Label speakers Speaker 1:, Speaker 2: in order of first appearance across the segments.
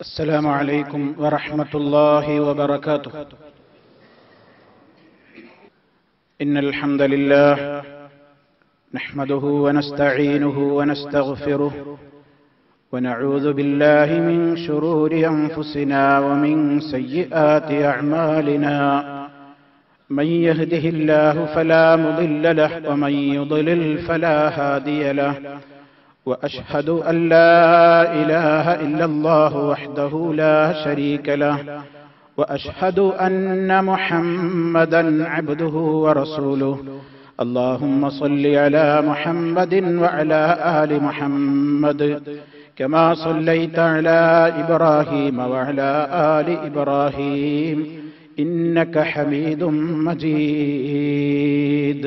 Speaker 1: السلام عليكم ورحمة الله وبركاته إن الحمد لله نحمده ونستعينه ونستغفره ونعوذ بالله من شرور أنفسنا ومن سيئات أعمالنا من يهده الله فلا مضل له ومن يضلل فلا هادي له واشهد ان لا اله الا الله وحده لا شريك له واشهد ان محمدا عبده ورسوله اللهم صل على محمد وعلى ال محمد كما صليت على ابراهيم وعلى ال ابراهيم انك حميد مجيد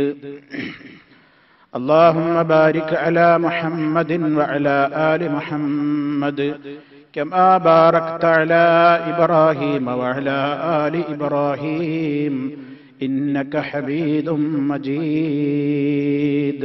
Speaker 1: اللهم بارك على محمد وعلى آل محمد كما باركت على إبراهيم وعلى آل إبراهيم إنك حميد مجيد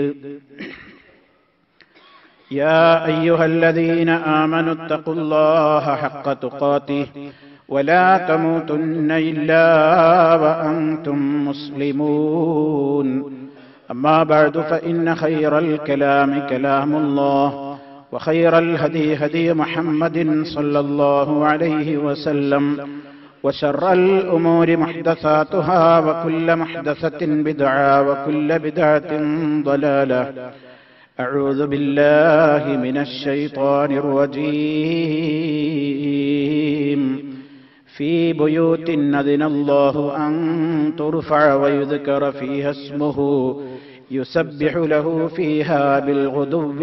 Speaker 1: يا أيها الذين آمنوا اتقوا الله حق تقاته ولا تموتن إلا وأنتم مسلمون أما بعد فإن خير الكلام كلام الله وخير الهدي هدي محمد صلى الله عليه وسلم وشر الأمور محدثاتها وكل محدثة بدعة وكل بدعة ضلالة أعوذ بالله من الشيطان الرجيم في بيوت أذن الله أن ترفع ويذكر فيها اسمه يسبح له فيها بالغدو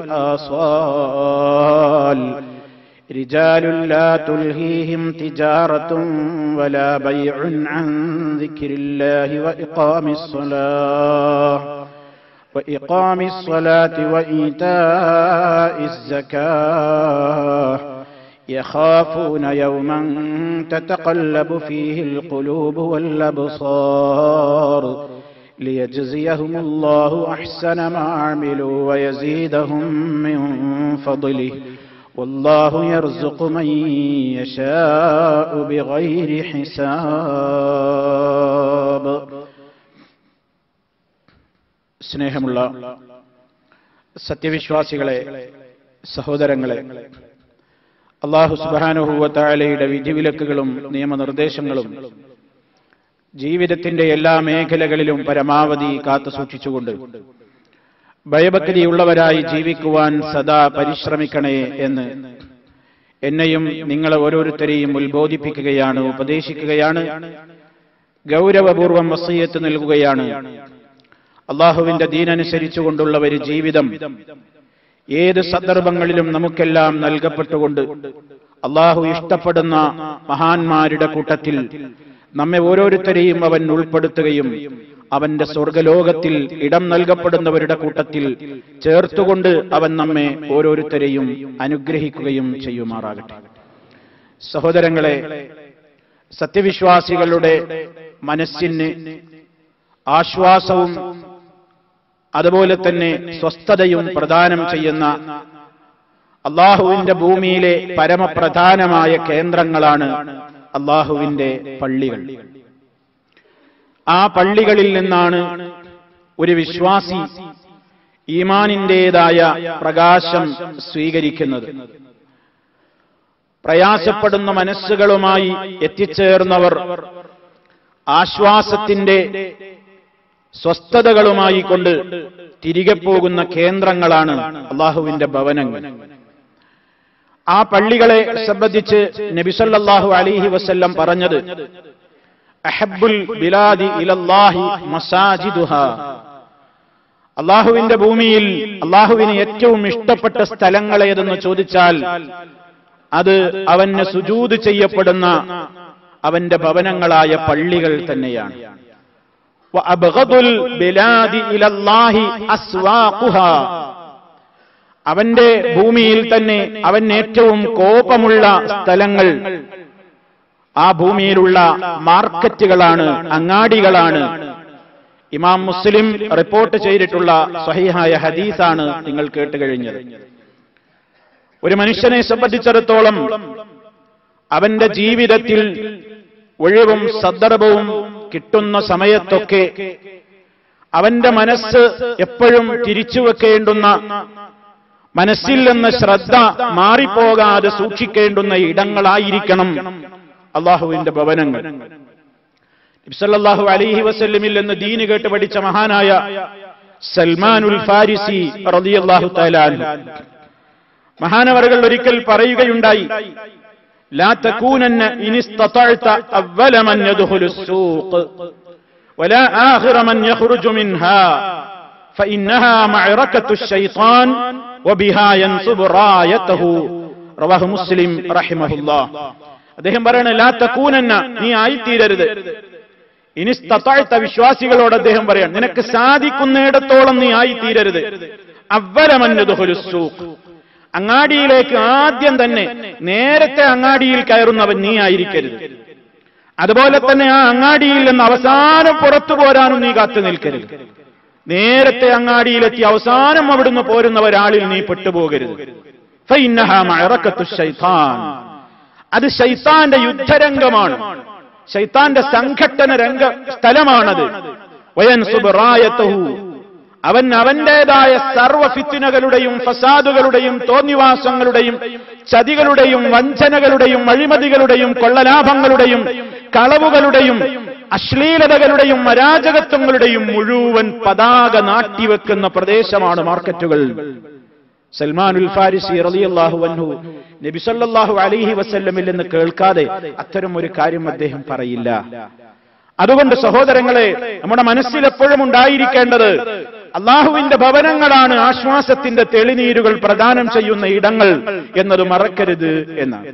Speaker 1: والآصال رجال لا تلهيهم تجارة ولا بيع عن ذكر الله وإقام الصلاة وإقام الصلاة وإيتاء الزكاة يخافون يوما تتقلب فيه القلوب والأبصار ليجزيهم الله أحسن ما عملوا ويزيدهم من فضله والله يرزق من يشاء بغير حساب സ്നേഹമുള്ള സത്യവിശ്വാസികളെ സഹോദരങ്ങളെ അള്ളാഹു സുബാനുഹൂവത്തായാലയുടെ വിധിവിലക്കുകളും നിയമനിർദ്ദേശങ്ങളും ജീവിതത്തിന്റെ എല്ലാ മേഖലകളിലും പരമാവധി കാത്തു സൂക്ഷിച്ചുകൊണ്ട് ഭയഭക്തിയുള്ളവരായി ജീവിക്കുവാൻ സദാ പരിശ്രമിക്കണേ എന്ന് എന്നെയും നിങ്ങളെ ഓരോരുത്തരെയും ഉത്ബോധിപ്പിക്കുകയാണ് ഉപദേശിക്കുകയാണ് ഗൗരവപൂർവം വസീയത്ത് നൽകുകയാണ് അള്ളാഹുവിന്റെ ദീനനുസരിച്ചുകൊണ്ടുള്ള ഒരു ജീവിതം ഏത് സന്ദർഭങ്ങളിലും നമുക്കെല്ലാം നൽകപ്പെട്ടുകൊണ്ട് അള്ളാഹു ഇഷ്ടപ്പെടുന്ന മഹാന്മാരുടെ കൂട്ടത്തിൽ നമ്മെ ഓരോരുത്തരെയും അവൻ ഉൾപ്പെടുത്തുകയും അവന്റെ സ്വർഗലോകത്തിൽ ഇടം നൽകപ്പെടുന്നവരുടെ കൂട്ടത്തിൽ ചേർത്തുകൊണ്ട് അവൻ നമ്മെ ഓരോരുത്തരെയും അനുഗ്രഹിക്കുകയും ചെയ്യുമാറാകട്ടെ സഹോദരങ്ങളെ സത്യവിശ്വാസികളുടെ മനസ്സിന് ആശ്വാസവും അതുപോലെ തന്നെ സ്വസ്ഥതയും പ്രദാനം ചെയ്യുന്ന അള്ളാഹുവിന്റെ ഭൂമിയിലെ പരമപ്രധാനമായ കേന്ദ്രങ്ങളാണ് അള്ളാഹുവിന്റെ പള്ളികൾ ആ പള്ളികളിൽ നിന്നാണ് ഒരു വിശ്വാസി ഈമാനിന്റേതായ പ്രകാശം സ്വീകരിക്കുന്നത് പ്രയാസപ്പെടുന്ന മനസ്സുകളുമായി എത്തിച്ചേർന്നവർ ആശ്വാസത്തിന്റെ സ്വസ്ഥതകളുമായി കൊണ്ട് തിരികെ പോകുന്ന കേന്ദ്രങ്ങളാണ് അള്ളാഹുവിന്റെ ഭവനങ്ങൾ ആ പള്ളികളെ സംബന്ധിച്ച് നബിസല്ലാഹു അലിഹി വസ്ല്ലം പറഞ്ഞത് അഹബുൽ ബിലാദി ഇലല്ലാഹി മസാജിദുഹ അള്ളാഹുവിന്റെ ഭൂമിയിൽ അള്ളാഹുവിന് ഏറ്റവും ഇഷ്ടപ്പെട്ട സ്ഥലങ്ങൾ ഏതെന്ന് ചോദിച്ചാൽ അത് അവന് സുജൂത് ചെയ്യപ്പെടുന്ന അവന്റെ ഭവനങ്ങളായ പള്ളികൾ തന്നെയാണ് അവന്റെ ഭൂമിയിൽ തന്നെ അവൻ ഏറ്റവും കോപമുള്ള സ്ഥലങ്ങൾ ആ ഭൂമിയിലുള്ള മാർക്കറ്റുകളാണ് അങ്ങാടികളാണ് ഇമാം മുസ്ലിം റിപ്പോർട്ട് ചെയ്തിട്ടുള്ള സഹിഹായ ഹദീസാണ് നിങ്ങൾ കേട്ടുകഴിഞ്ഞത് ഒരു മനുഷ്യനെ സംബന്ധിച്ചിടത്തോളം അവന്റെ ജീവിതത്തിൽ ഒഴിവും സന്ദർഭവും കിട്ടുന്ന സമയത്തൊക്കെ അവന്റെ മനസ്സ് എപ്പോഴും തിരിച്ചു വെക്കേണ്ടുന്ന മനസ്സിൽ നിന്ന് ശ്രദ്ധ മാറിപ്പോകാതെ സൂക്ഷിക്കേണ്ടുന്ന ഇടങ്ങളായിരിക്കണം അള്ളാഹുവിന്റെ ഭവനങ്ങൾ നബിസല്ലാഹു അലൈഹി വസല്ലമിൽ എന്ന് ദീന് കേട്ട് പഠിച്ച മഹാനായ സൽമാനുൽ ഫാരിസി റളിയല്ലാഹു തആല മഹാനവറുകൾ ഒരിക്കൽ പറയുകയുണ്ടായി لا تكونن إن استطعت أول من يدخل السوق ولا آخر من يخرج منها فإنها معركة الشيطان وبها ينصب رايته رواه مسلم رحمه الله അദ്ദേഹം പറയണ ലാ തക്കൂനന്ന നീ ആയിത്തീരരുത് ഇനി സ്തത്താഴ്ത്ത വിശ്വാസികളോട് അദ്ദേഹം പറയാൻ നിനക്ക് സാധിക്കുന്നിടത്തോളം നീ ആയിത്തീരരുത് അവലമന്നതുഹുലുസൂഖ് അങ്ങാടിയിലേക്ക് ആദ്യം തന്നെ നേരത്തെ അങ്ങാടിയിൽ കയറുന്നവൻ നീ ആയിരിക്കരുത് അതുപോലെ തന്നെ ആ അങ്ങാടിയിൽ നിന്ന് അവസാനം പുറത്തു പോരാനും നീ കാത്തു നിൽക്കരുത് നേരത്തെ അങ്ങാടിയിലെത്തി അവസാനം അവിടുന്ന് പോരുന്ന ഒരാളിൽ നീ പെട്ടുപോകരുത് ഫൈന്നഹ മഅറക്കത്തു ശൈത്താൻ അത് ശൈത്താന്റെ യുദ്ധരംഗമാണ് ശൈത്താന്റെ സംഘട്ടന രംഗ സ്ഥലമാണത് വയൻ സുബറായത്തഹു അവൻ അവന്റേതായ സർവ ഫിത്തിനകളുടെയും ഫസാദുകളുടെയും തോന്നിവാസങ്ങളുടെയും ചതികളുടെയും വഞ്ചനകളുടെയും അഴിമതികളുടെയും കൊള്ളലാഭങ്ങളുടെയും കളവുകളുടെയും അശ്ലീലതകളുടെയും അരാജകത്വങ്ങളുടെയും മുഴുവൻ പതാക നാട്ടിവെക്കുന്ന പ്രദേശമാണ് മാർക്കറ്റുകൾ സൽമാനുൽ ഫാരിസി റളിയല്ലാഹു അൻഹു നബി സല്ലല്ലാഹു അലൈഹി വസല്ലമിൽ നിന്ന് കേൾക്കാതെ അത്തരം ഒരു കാര്യം അദ്ദേഹം പറയില്ല അതുകൊണ്ട് സഹോദരങ്ങളെ നമ്മുടെ മനസ്സിൽ എപ്പോഴും ഉണ്ടായിരിക്കേണ്ടത് അള്ളാഹുവിന്റെ ഭവനങ്ങളാണ് ആശ്വാസത്തിന്റെ തെളിനീരുകൾ പ്രദാനം ചെയ്യുന്ന ഇടങ്ങൾ എന്നത് മറക്കരുത് എന്നാണ്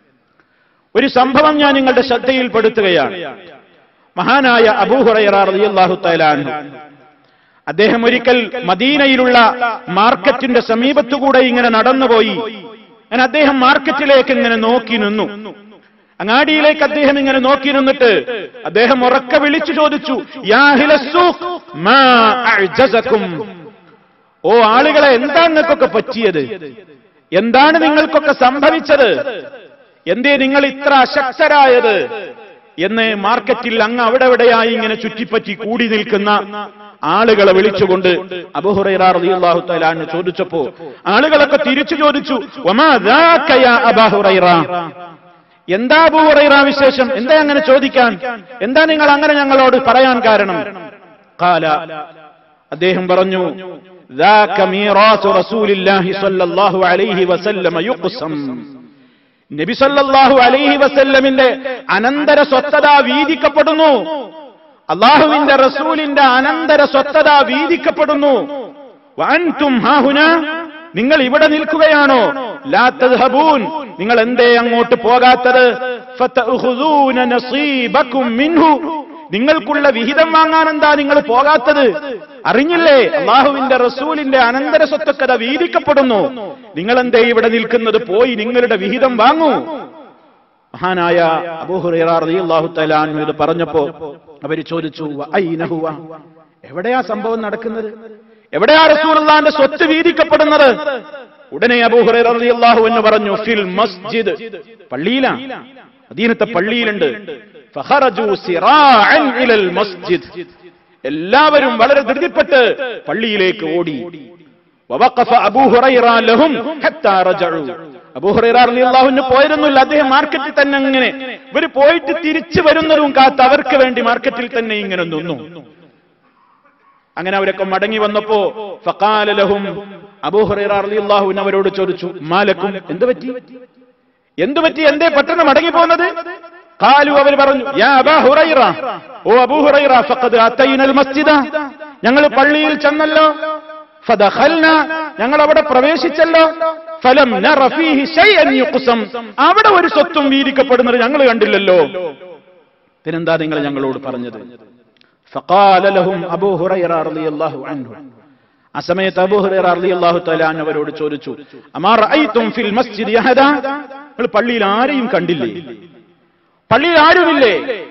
Speaker 1: ഒരു സംഭവം ഞാൻ നിങ്ങളുടെ ശ്രദ്ധയിൽപ്പെടുത്തുകയാണ് മഹാനായ അബൂഹുറൈറ റളിയല്ലാഹു തആല അൻഹു അദ്ദേഹം ഒരിക്കൽ മദീനയിലുള്ള മാർക്കറ്റിന്റെ സമീപത്തുകൂടെ ഇങ്ങനെ നടന്നുപോയി അങ്ങനെ അദ്ദേഹം മാർക്കറ്റിലേക്ക് ഇങ്ങനെ നോക്കി നിന്നു അങ്ങാടിയിലേക്ക് അദ്ദേഹം ഇങ്ങനെ നോക്കി നിന്നിട്ട് അദ്ദേഹം ഉറക്കെ വിളിച്ചു ചോദിച്ചു യാ അഹ്ലസ്സൂഖ്, മാ അഅ്ജസക്കും? ഓ ആളുകളെ എന്താ നിങ്ങൾക്കൊക്കെ പറ്റിയത് എന്താണ് നിങ്ങൾക്കൊക്കെ സംഭവിച്ചത് എന്തേ നിങ്ങൾ ഇത്ര അശക്തരായത് എന്ന് മാർക്കറ്റിൽ അങ്ങ് അവിടെ എവിടെയായി ഇങ്ങനെ ചുറ്റിപ്പറ്റി കൂടി നിൽക്കുന്ന ആളുകളെ വിളിച്ചുകൊണ്ട് അബുഹുറൈറാഹു തലാന്ന് ചോദിച്ചപ്പോ ആളുകളൊക്കെ തിരിച്ചു ചോദിച്ചു "വമാ ദാക യാ അബാ ഹുറൈറ?" എന്താ അബൂഹുറൈറ വിശേഷം എന്താ അങ്ങനെ ചോദിക്കാൻ എന്താ നിങ്ങൾ അങ്ങനെ ഞങ്ങളോട് പറയാൻ കാരണം കാല അദ്ദേഹം പറഞ്ഞു "ذاك ميراث رسول الله صلى الله عليه وسلم يقسم നബി സല്ലല്ലാഹു അലൈഹി വസല്ലമിന്റെ അനന്തര സ്വത്തത വീതിക്കപ്പെടുന്നു അള്ളാഹുവിന്റെ റസൂലിന്റെ അനന്തര സ്വത്തത വീതിക്കപ്പെടുന്നു വഅൻതും ഹാഹുന നിങ്ങൾ ഇവിടെ നിൽക്കുകയാണോ ലാ തദ്ഹബൂൻ നിങ്ങൾ എന്തേ അങ്ങോട്ട് പോകാത്തത് ഫതഖുദൂന നസീബക്കും മിൻഹു നിങ്ങൾക്കുള്ള വിഹിതം വാങ്ങാൻ എന്താ നിങ്ങൾ പോകാത്തത് അറിഞ്ഞില്ലേ അള്ളാഹുവിന്റെ റസൂലിന്റെ അനന്തര സ്വത്തക്കഥ വീതിക്കപ്പെടുന്നു നിങ്ങൾ എന്തേ ഇവിടെ നിൽക്കുന്നത് പോയി നിങ്ങളുടെ വിഹിതം വാങ്ങൂ മഹാനായ അബൂഹുറൈറാഹു തലാൻ ഇത് പറഞ്ഞപ്പോ അവര് ചോദിച്ചു "വഅയ്ന ഹുവ?" എവിടെയാ സംഭവം നടക്കുന്നത് എവിടെയാ റസൂലുള്ളാന്റെ സ്വത്ത് വീതിക്കപ്പെടുന്നത് ഉടനെ അബൂഹുറൈറാഹു എന്ന് പറഞ്ഞു ഫിൽ മസ്ജിദ് പള്ളിയിലാണ് മദീനത്തെ പള്ളിയിലുണ്ട് ഫഖറജു സിറാഅൻ ഇലൽ മസ്ജിദ് എല്ലാവരും വളരെ ധൃതിപ്പെട്ട് പള്ളിയിലേക്ക് ഓടി വവഖഫ അബൂ ഹുറൈറ ലഹും ഹത്താ റജഉ അബൂ ഹുറൈറ റളിയല്ലാഹു അൻഹു പോയിരുന്നില്ല അദ്ദേഹം മാർക്കറ്റിൽ തന്നെ അങ്ങനെ ഇവർ പോയിട്ട് തിരിച്ചു വരുന്നതും കാത്ത് അവർക്ക് വേണ്ടി മാർക്കറ്റിൽ തന്നെ ഇങ്ങനെ നിന്നു അങ്ങനെ അവരൊക്കെ മടങ്ങി വന്നപ്പോ ഫഖാല ലഹും അബൂ ഹുറൈറ റളിയല്ലാഹു അൻഹു അവരോട് ചോദിച്ചു മാലക്കും എന്ത് പറ്റി എന്തു പറ്റി എന്തേ പെട്ടെന്ന് മടങ്ങി പോകുന്നത് കാലു അവർ പറഞ്ഞു യാ അബാ ഹുറൈറ ഓ അബൂ ഹുറൈറ ഫഖദ് അത്തൈനൽ മസ്ജിദ ഞങ്ങൾ പള്ളിയിൽ ചെന്നല്ലോ ഫദഖൽന ഞങ്ങൾ അവിടെ പ്രവേശിച്ചല്ലോ ഫലം നറ ഫീഹി ശൈഅൻ യുഖ്സം അവിടെ ഒരു സ്വത്തും വീതിക്കപ്പെടുന്നത് ഞങ്ങൾ കണ്ടില്ലല്ലോ പിന്നെന്താ നിങ്ങൾ ഞങ്ങളോട് പറഞ്ഞത് ഫഖാല ലഹും അബൂ ഹുറൈറ റളിയല്ലാഹു അൻഹു ആ സമയത്ത് അബൂ ഹുറൈറ റളിയല്ലാഹു തആല അൻഹു അവരോട് ചോദിച്ചു അമാ റഅയ്തും ഫിൽ മസ്ജിദ് യഹദ നിങ്ങൾ പള്ളിയിൽ ആരെയും കണ്ടില്ലേ പള്ളിയിൽ ആരുമില്ലേ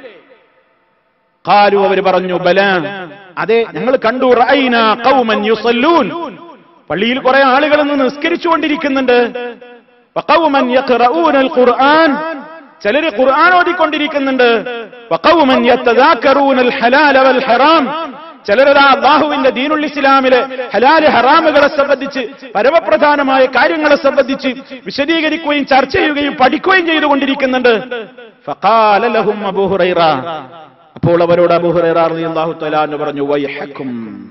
Speaker 1: കാലു അവർ പറഞ്ഞു ബല അതെ ഞങ്ങൾ കണ്ടു റഅയ്ന ഖൗമൻ യുസല്ലൂൻ പള്ളിയിൽ കുറെ ആളുകൾ നിന്ന് നിസ്കരിച്ചുകൊണ്ടിരിക്കുന്നുണ്ട് വഖൗമൻ യഖറഊന അൽ ഖുർആൻ ചിലര് ഖുർആൻ ഓതിക്കൊണ്ടിരിക്കുന്നുണ്ട് വഖൗമൻ യത്തദാക്കറൂനൽ ഹലാല വൽ ഹറാം ചിലരതാ അള്ളാഹുവിന്റെ ദീനുൽ ഇസ്ലാമിലെ ഹലാല് ഹറാമുകളെ സംബന്ധിച്ച് പരമപ്രധാനമായ കാര്യങ്ങളെ സംബന്ധിച്ച് വിശദീകരിക്കുകയും ചർച്ച ചെയ്യുകയും പഠിക്കുകയും ചെയ്തുകൊണ്ടിരിക്കുന്നുണ്ട് ഫഖാല ലഹും അബൂ ഹുറൈറ അപ്പോൾ അവരോട് അബൂ ഹുറൈറ റളിയല്ലാഹു തആല എന്ന് പറഞ്ഞു വൈഹക്കും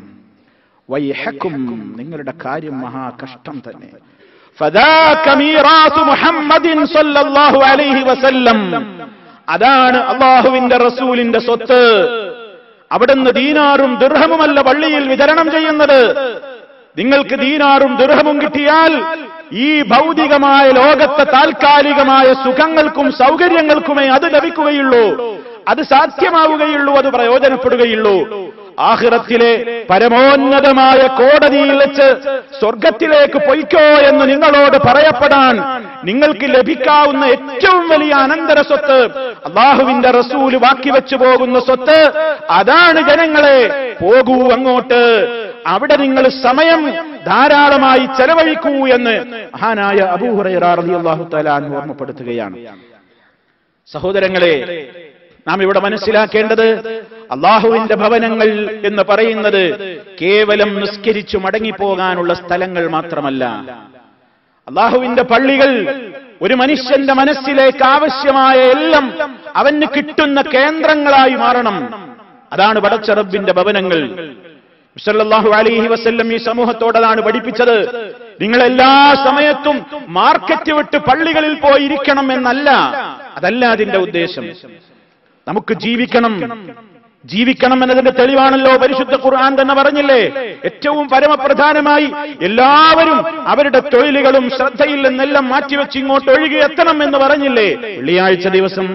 Speaker 1: വൈഹക്കും നിങ്ങളുടെ കാര്യം മഹാ കഷ്ടം തന്നെ فذاك ميراث محمد صلى الله عليه وسلم അതാണ് അള്ളാഹുവിന്റെ റസൂലിന്റെ സ്വത്ത് അവിടുന്ന് ദീനാറും ദുർഹമുമല്ല പള്ളിയിൽ വിതരണം ചെയ്യുന്നത് നിങ്ങൾക്ക് ദീനാറും ദുർഹമും കിട്ടിയാൽ ഈ ഭൗതികമായ ലോകത്തെ താൽക്കാലികമായ സുഖങ്ങൾക്കും സൗകര്യങ്ങൾക്കുമേ അത് ലഭിക്കുകയുള്ളൂ അത് സാധ്യമാവുകയുള്ളൂ അത് പ്രയോജനപ്പെടുകയുള്ളൂ ആഹിറത്തിലെ പരമോന്നതമായ കോടതിയിൽ വെച്ച് സ്വർഗത്തിലേക്ക് പൊയ്ക്കോ എന്ന് നിങ്ങളോട് പറയപ്പെടാൻ നിങ്ങൾക്ക് ലഭിക്കാവുന്ന ഏറ്റവും വലിയ അനന്തര സ്വത്ത് അള്ളാഹുവിന്റെ റസൂല് ബാക്കി വെച്ചു പോകുന്ന സ്വത്ത് അതാണ് ജനങ്ങളെ പോകൂ അങ്ങോട്ട് അവിടെ നിങ്ങൾ സമയം ധാരാളമായി ചെലവഴിക്കൂ എന്ന് മഹാനായ അബൂഹുറൈറാഹു തലാൻ ഓർമ്മപ്പെടുത്തുകയാണ് സഹോദരങ്ങളെ നാം ഇവിടെ മനസ്സിലാക്കേണ്ടത് അള്ളാഹുവിന്റെ ഭവനങ്ങൾ എന്ന് പറയുന്നത് കേവലം നിസ്കരിച്ചു മടങ്ങിപ്പോകാനുള്ള സ്ഥലങ്ങൾ മാത്രമല്ല അള്ളാഹുവിന്റെ പള്ളികൾ ഒരു മനുഷ്യന്റെ മനസ്സിലേക്ക് ആവശ്യമായ എല്ലാം അവന് കിട്ടുന്ന കേന്ദ്രങ്ങളായി മാറണം അതാണ് പടച്ചറബിന്റെ ഭവനങ്ങൾ സല്ലല്ലാഹു അലൈഹി വസല്ലം ഈ സമൂഹത്തോടതാണ് പഠിപ്പിച്ചത് നിങ്ങൾ എല്ലാ സമയത്തും മാർക്കറ്റ് വിട്ട് പള്ളികളിൽ പോയി ഇരിക്കണം എന്നല്ല അതല്ല അതിന്റെ ഉദ്ദേശം നമുക്ക് ജീവിക്കണം ജീവിക്കണം എന്നതിന്റെ തെളിവാണല്ലോ പരിശുദ്ധ ഖുർആൻ തന്നെ പറഞ്ഞില്ലേ ഏറ്റവും പരമപ്രധാനമായി എല്ലാവരും അവരുടെ തൊഴിലുകളും ശ്രദ്ധയിൽ നിന്നെല്ലാം മാറ്റിവെച്ച് ഇങ്ങോട്ട് ഒഴുകി എത്തണം എന്ന് പറഞ്ഞില്ലേ വെള്ളിയാഴ്ച ദിവസം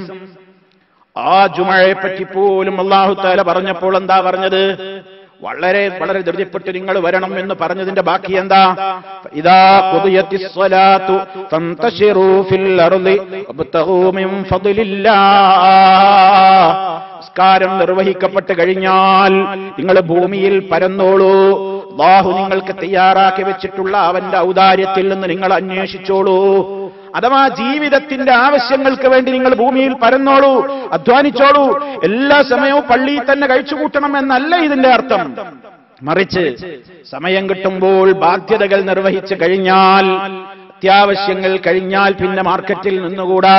Speaker 1: ആ ജുമഴയെ പറ്റി പോലും അള്ളാഹു താല പറഞ്ഞപ്പോൾ എന്താ പറഞ്ഞത് വളരെ വളരെ ധൃതിപ്പെട്ട് നിങ്ങൾ വരണം എന്ന് പറഞ്ഞതിന്റെ ബാക്കി എന്താ ഇതാ ഖുദിയത്തിസ് സ്വലാത്തു ഫന്തശിറൂ ഫിൽ അർളി വബ്തഗൂ മിൻ ഫദ്ലില്ലാഹ് നിസ്കാരം നിർവഹിക്കപ്പെട്ട് കഴിഞ്ഞാൽ നിങ്ങൾ ഭൂമിയിൽ പരന്നോളൂ ബാഹു നിങ്ങൾക്ക് തയ്യാറാക്കി വെച്ചിട്ടുള്ള അവന്റെ ഔദാര്യത്തിൽ നിന്ന് നിങ്ങൾ അന്വേഷിച്ചോളൂ അഥവാ ജീവിതത്തിന്റെ ആവശ്യങ്ങൾക്ക് വേണ്ടി നിങ്ങൾ ഭൂമിയിൽ പരന്നോളൂ അധ്വാനിച്ചോളൂ എല്ലാ സമയവും പള്ളിയിൽ തന്നെ കഴിച്ചുകൂട്ടണം എന്നല്ല ഇതിന്റെ അർത്ഥം മറിച്ച് സമയം കിട്ടുമ്പോൾ ബാധ്യതകൾ നിർവഹിച്ചു കഴിഞ്ഞാൽ അത്യാവശ്യങ്ങൾ കഴിഞ്ഞാൽ പിന്നെ മാർക്കറ്റിൽ നിന്നുകൂടാ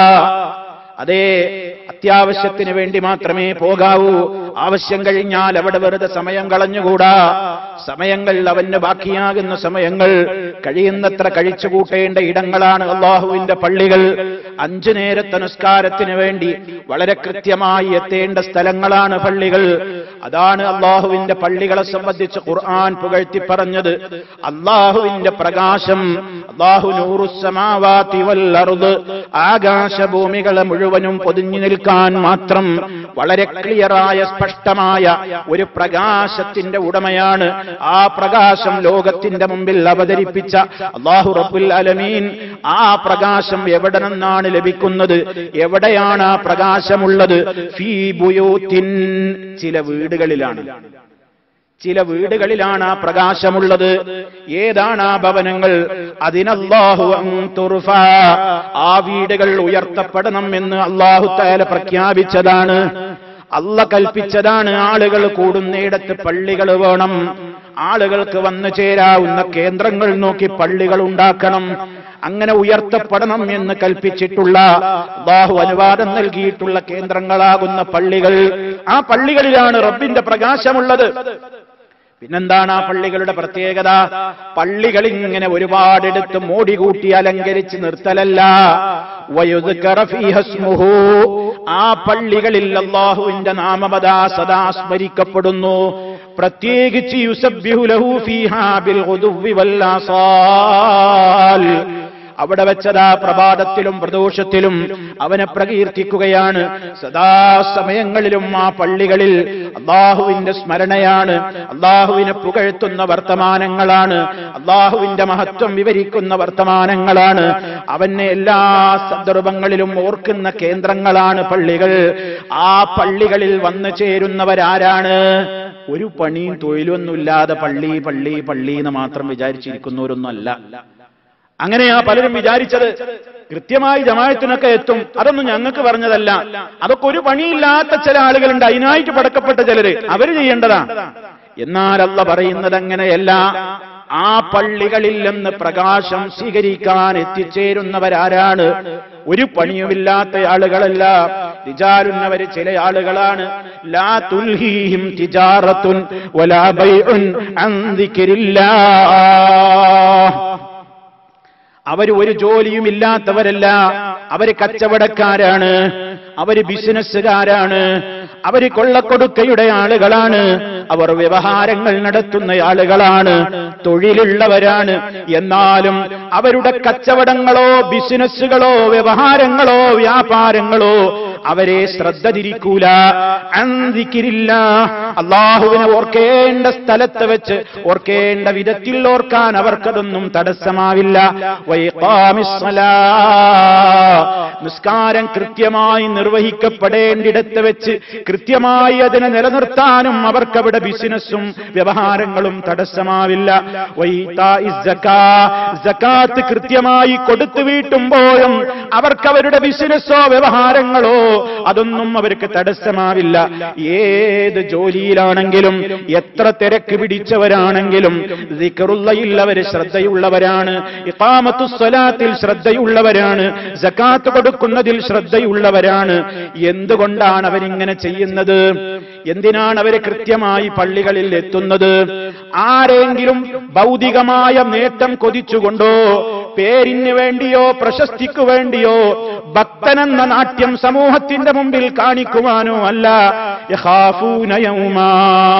Speaker 1: അതേ അത്യാവശ്യത്തിന് വേണ്ടി മാത്രമേ പോകാവൂ ആവശ്യം കഴിഞ്ഞാൽ അവിടെ വെറുതെ സമയം കളഞ്ഞുകൂടാ സമയങ്ങൾ അവന് ബാക്കിയാകുന്ന സമയങ്ങൾ കഴിയുന്നത്ര കഴിച്ചു കൂട്ടേണ്ട ഇടങ്ങളാണ് അള്ളാഹുവിന്റെ പള്ളികൾ അഞ്ചു നേരത്തെ നിസ്കാരത്തിന് വേണ്ടി വളരെ കൃത്യമായി എത്തേണ്ട സ്ഥലങ്ങളാണ് പള്ളികൾ അതാണ് അള്ളാഹുവിന്റെ പള്ളികളെ സംബന്ധിച്ച് ഖുർആൻ പുകഴ്ത്തി പറഞ്ഞത് അള്ളാഹുവിന്റെ പ്രകാശം അള്ളാഹു നൂറുസമാവാത്തി വല്ലറുത് ആകാശഭൂമികളെ മുഴുവനും പൊതിഞ്ഞു നിൽക്കാൻ മാത്രം വളരെ ക്ലിയറായ സ്പഷ്ടമായ ഒരു പ്രകാശത്തിന്റെ ഉടമയാണ് ആ പ്രകാശം ലോകത്തിന്റെ മുമ്പിൽ അവതരിപ്പിച്ച അള്ളാഹു റബ്ബുൽ അലമീൻ ആ പ്രകാശം എവിടെ നിന്നാണ് ലഭിക്കുന്നത് എവിടെയാണ് ആ പ്രകാശമുള്ളത് ഫീ ബുയൂത്തിൻ ചില വീടുകളിലാണ് ചില വീടുകളിലാണ് ആ പ്രകാശമുള്ളത് ഏതാണ് ആ ഭവനങ്ങൾ അതിനല്ലാഹു അൻ തുർഫ. ആ വീടുകൾ ഉയർത്തപ്പെടണം എന്ന് അള്ളാഹു തയാല പ്രഖ്യാപിച്ചതാണ് അല്ല കൽപ്പിച്ചതാണ് ആളുകൾ കൂടുന്നിടത്ത് പള്ളികൾ വേണം ആളുകൾക്ക് വന്നു ചേരാവുന്ന കേന്ദ്രങ്ങൾ നോക്കി പള്ളികൾ ഉണ്ടാക്കണം അങ്ങനെ ഉയർത്തപ്പെടണം എന്ന് കൽപ്പിച്ചിട്ടുള്ള അള്ളാഹു അനുവാദം നൽകിയിട്ടുള്ള കേന്ദ്രങ്ങളാകുന്ന പള്ളികൾ ആ പള്ളികളിലാണ് റബ്ബിന്റെ പ്രകാശമുള്ളത് പിന്നെന്താണ് ആ പള്ളികളുടെ പ്രത്യേകത പള്ളികൾ ഇങ്ങനെ ഒരുപാടെടുത്ത് മോടി കൂട്ടി അലങ്കരിച്ച് നിർത്തലല്ല വയുദ്കറ ഫീഹ സ്മുഹു. ആ പള്ളികളിൽ അള്ളാഹുവിന്റെ നാമപദാ സദാ സ്മരിക്കപ്പെടുന്നു പ്രത്യേകിച്ച് യുസബ്ബിഹു ലഹു ഫീഹാ ബിൽ ഗുദുവ്വി വല്ലാസാൽ അവിടെ വെച്ചതാ പ്രഭാതത്തിലും പ്രദോഷത്തിലും അവനെ പ്രകീർത്തിക്കുകയാണ് സദാസമയങ്ങളിലും ആ പള്ളികളിൽ അള്ളാഹുവിന്റെ സ്മരണയാണ് അള്ളാഹുവിനെ പുകഴ്ത്തുന്ന വർത്തമാനങ്ങളാണ് അള്ളാഹുവിന്റെ മഹത്വം വിവരിക്കുന്ന വർത്തമാനങ്ങളാണ് അവനെ എല്ലാ സന്ദർഭങ്ങളിലും ഓർക്കുന്ന കേന്ദ്രങ്ങളാണ് പള്ളികൾ ആ പള്ളികളിൽ വന്നു ചേരുന്നവരാരാണ് ഒരു പണിയും തൊഴിലൊന്നുമില്ലാതെ പള്ളി പള്ളി പള്ളി എന്ന് മാത്രം വിചാരിച്ചിരിക്കുന്നവരൊന്നും അല്ല അങ്ങനെയാ പലരും വിചാരിച്ചത് കൃത്യമായി ജമായത്തിനൊക്കെ എത്തും അതൊന്നും ഞങ്ങൾക്ക് പറഞ്ഞതല്ല അതൊക്കെ ഒരു പണിയില്ലാത്ത ചില ആളുകളുണ്ട് അതിനായിട്ട് പടക്കപ്പെട്ട ചിലര് അവര് ചെയ്യേണ്ടതാ എന്നാൽ അല്ല പറയുന്നത് അങ്ങനെയല്ല ആ പള്ളികളിൽ നിന്ന് പ്രകാശം സ്വീകരിക്കാൻ എത്തിച്ചേരുന്നവരാരാണ് ഒരു പണിയുമില്ലാത്ത ആളുകളല്ല തിജാരുന്നവര് ചില ആളുകളാണ് ലാ തുൽഹീഹിം തിജാറത്തുൻ വലാ ബൈഉൻ അൻ ദിക്രില്ലാഹ് അവര് ഒരു ജോലിയും ഇല്ലാത്തവരല്ല അവര് കച്ചവടക്കാരാണ് അവര് ബിസിനസ്സുകാരാണ് അവര് കൊള്ളക്കൊടുക്കയുടെ ആളുകളാണ് അവർ വ്യവഹാരങ്ങൾ നടത്തുന്ന ആളുകളാണ് തൊഴിലുള്ളവരാണ് എന്നാലും അവരുടെ കച്ചവടങ്ങളോ ബിസിനസ്സുകളോ വ്യവഹാരങ്ങളോ വ്യാപാരങ്ങളോ അവരെ ശ്രദ്ധ തിരിക്കൂല അന്തിക്കിരില്ല അള്ളാഹുവിനെ ഓർക്കേണ്ട സ്ഥലത്ത് വെച്ച് ഓർക്കേണ്ട വിധത്തിൽ ഓർക്കാൻ അവർക്കതൊന്നും തടസ്സമാവില്ല വൈഖാമിസ്സലാ. നിസ്കാരം കൃത്യമായി നിർവഹിക്കപ്പെടേണ്ടിടത്ത് വെച്ച് കൃത്യമായി അതിനെ നിലനിർത്താനും അവർക്കവിടെ ബിസിനസ്സും വ്യവഹാരങ്ങളും തടസ്സമാവില്ല വൈതാഇസ് സക്കാ. സക്കാത്ത് കൃത്യമായി കൊടുത്തു വീട്ടുമ്പോഴും അവർക്ക് ബിസിനസ്സോ വ്യവഹാരങ്ങളോ അതൊന്നും അവർക്ക് തടസ്സമാവില്ല ഏത് ജോലിയിലാണെങ്കിലും എത്ര തിരക്ക് പിടിച്ചവരാണെങ്കിലും ദിക്റുള്ളയിൽ അവർ ശ്രദ്ധയുള്ളവരാണ് ഇഖാമത്തു സ്വലാത്തിൽ ശ്രദ്ധയുള്ളവരാണ് സക്കാത്ത് കൊടുക്കുന്നതിൽ ശ്രദ്ധയുള്ളവരാണ് എന്തുകൊണ്ടാണ് അവരിങ്ങനെ ചെയ്യുന്നത് എന്തിനാണ് അവർ കൃത്യമായി പള്ളികളിൽ എത്തുന്നത് ആരെങ്കിലും ഭൗതികമായ നേട്ടം കൊതിച്ചുകൊണ്ടോ പേരിന് വേണ്ടിയോ പ്രശസ്തിക്കു വേണ്ടിയോ ഭക്തനെന്ന നാട്യം സമൂഹത്തിന്റെ മുമ്പിൽ കാണിക്കുവാനോ അല്ല യഖാഫൂന യൗമാ.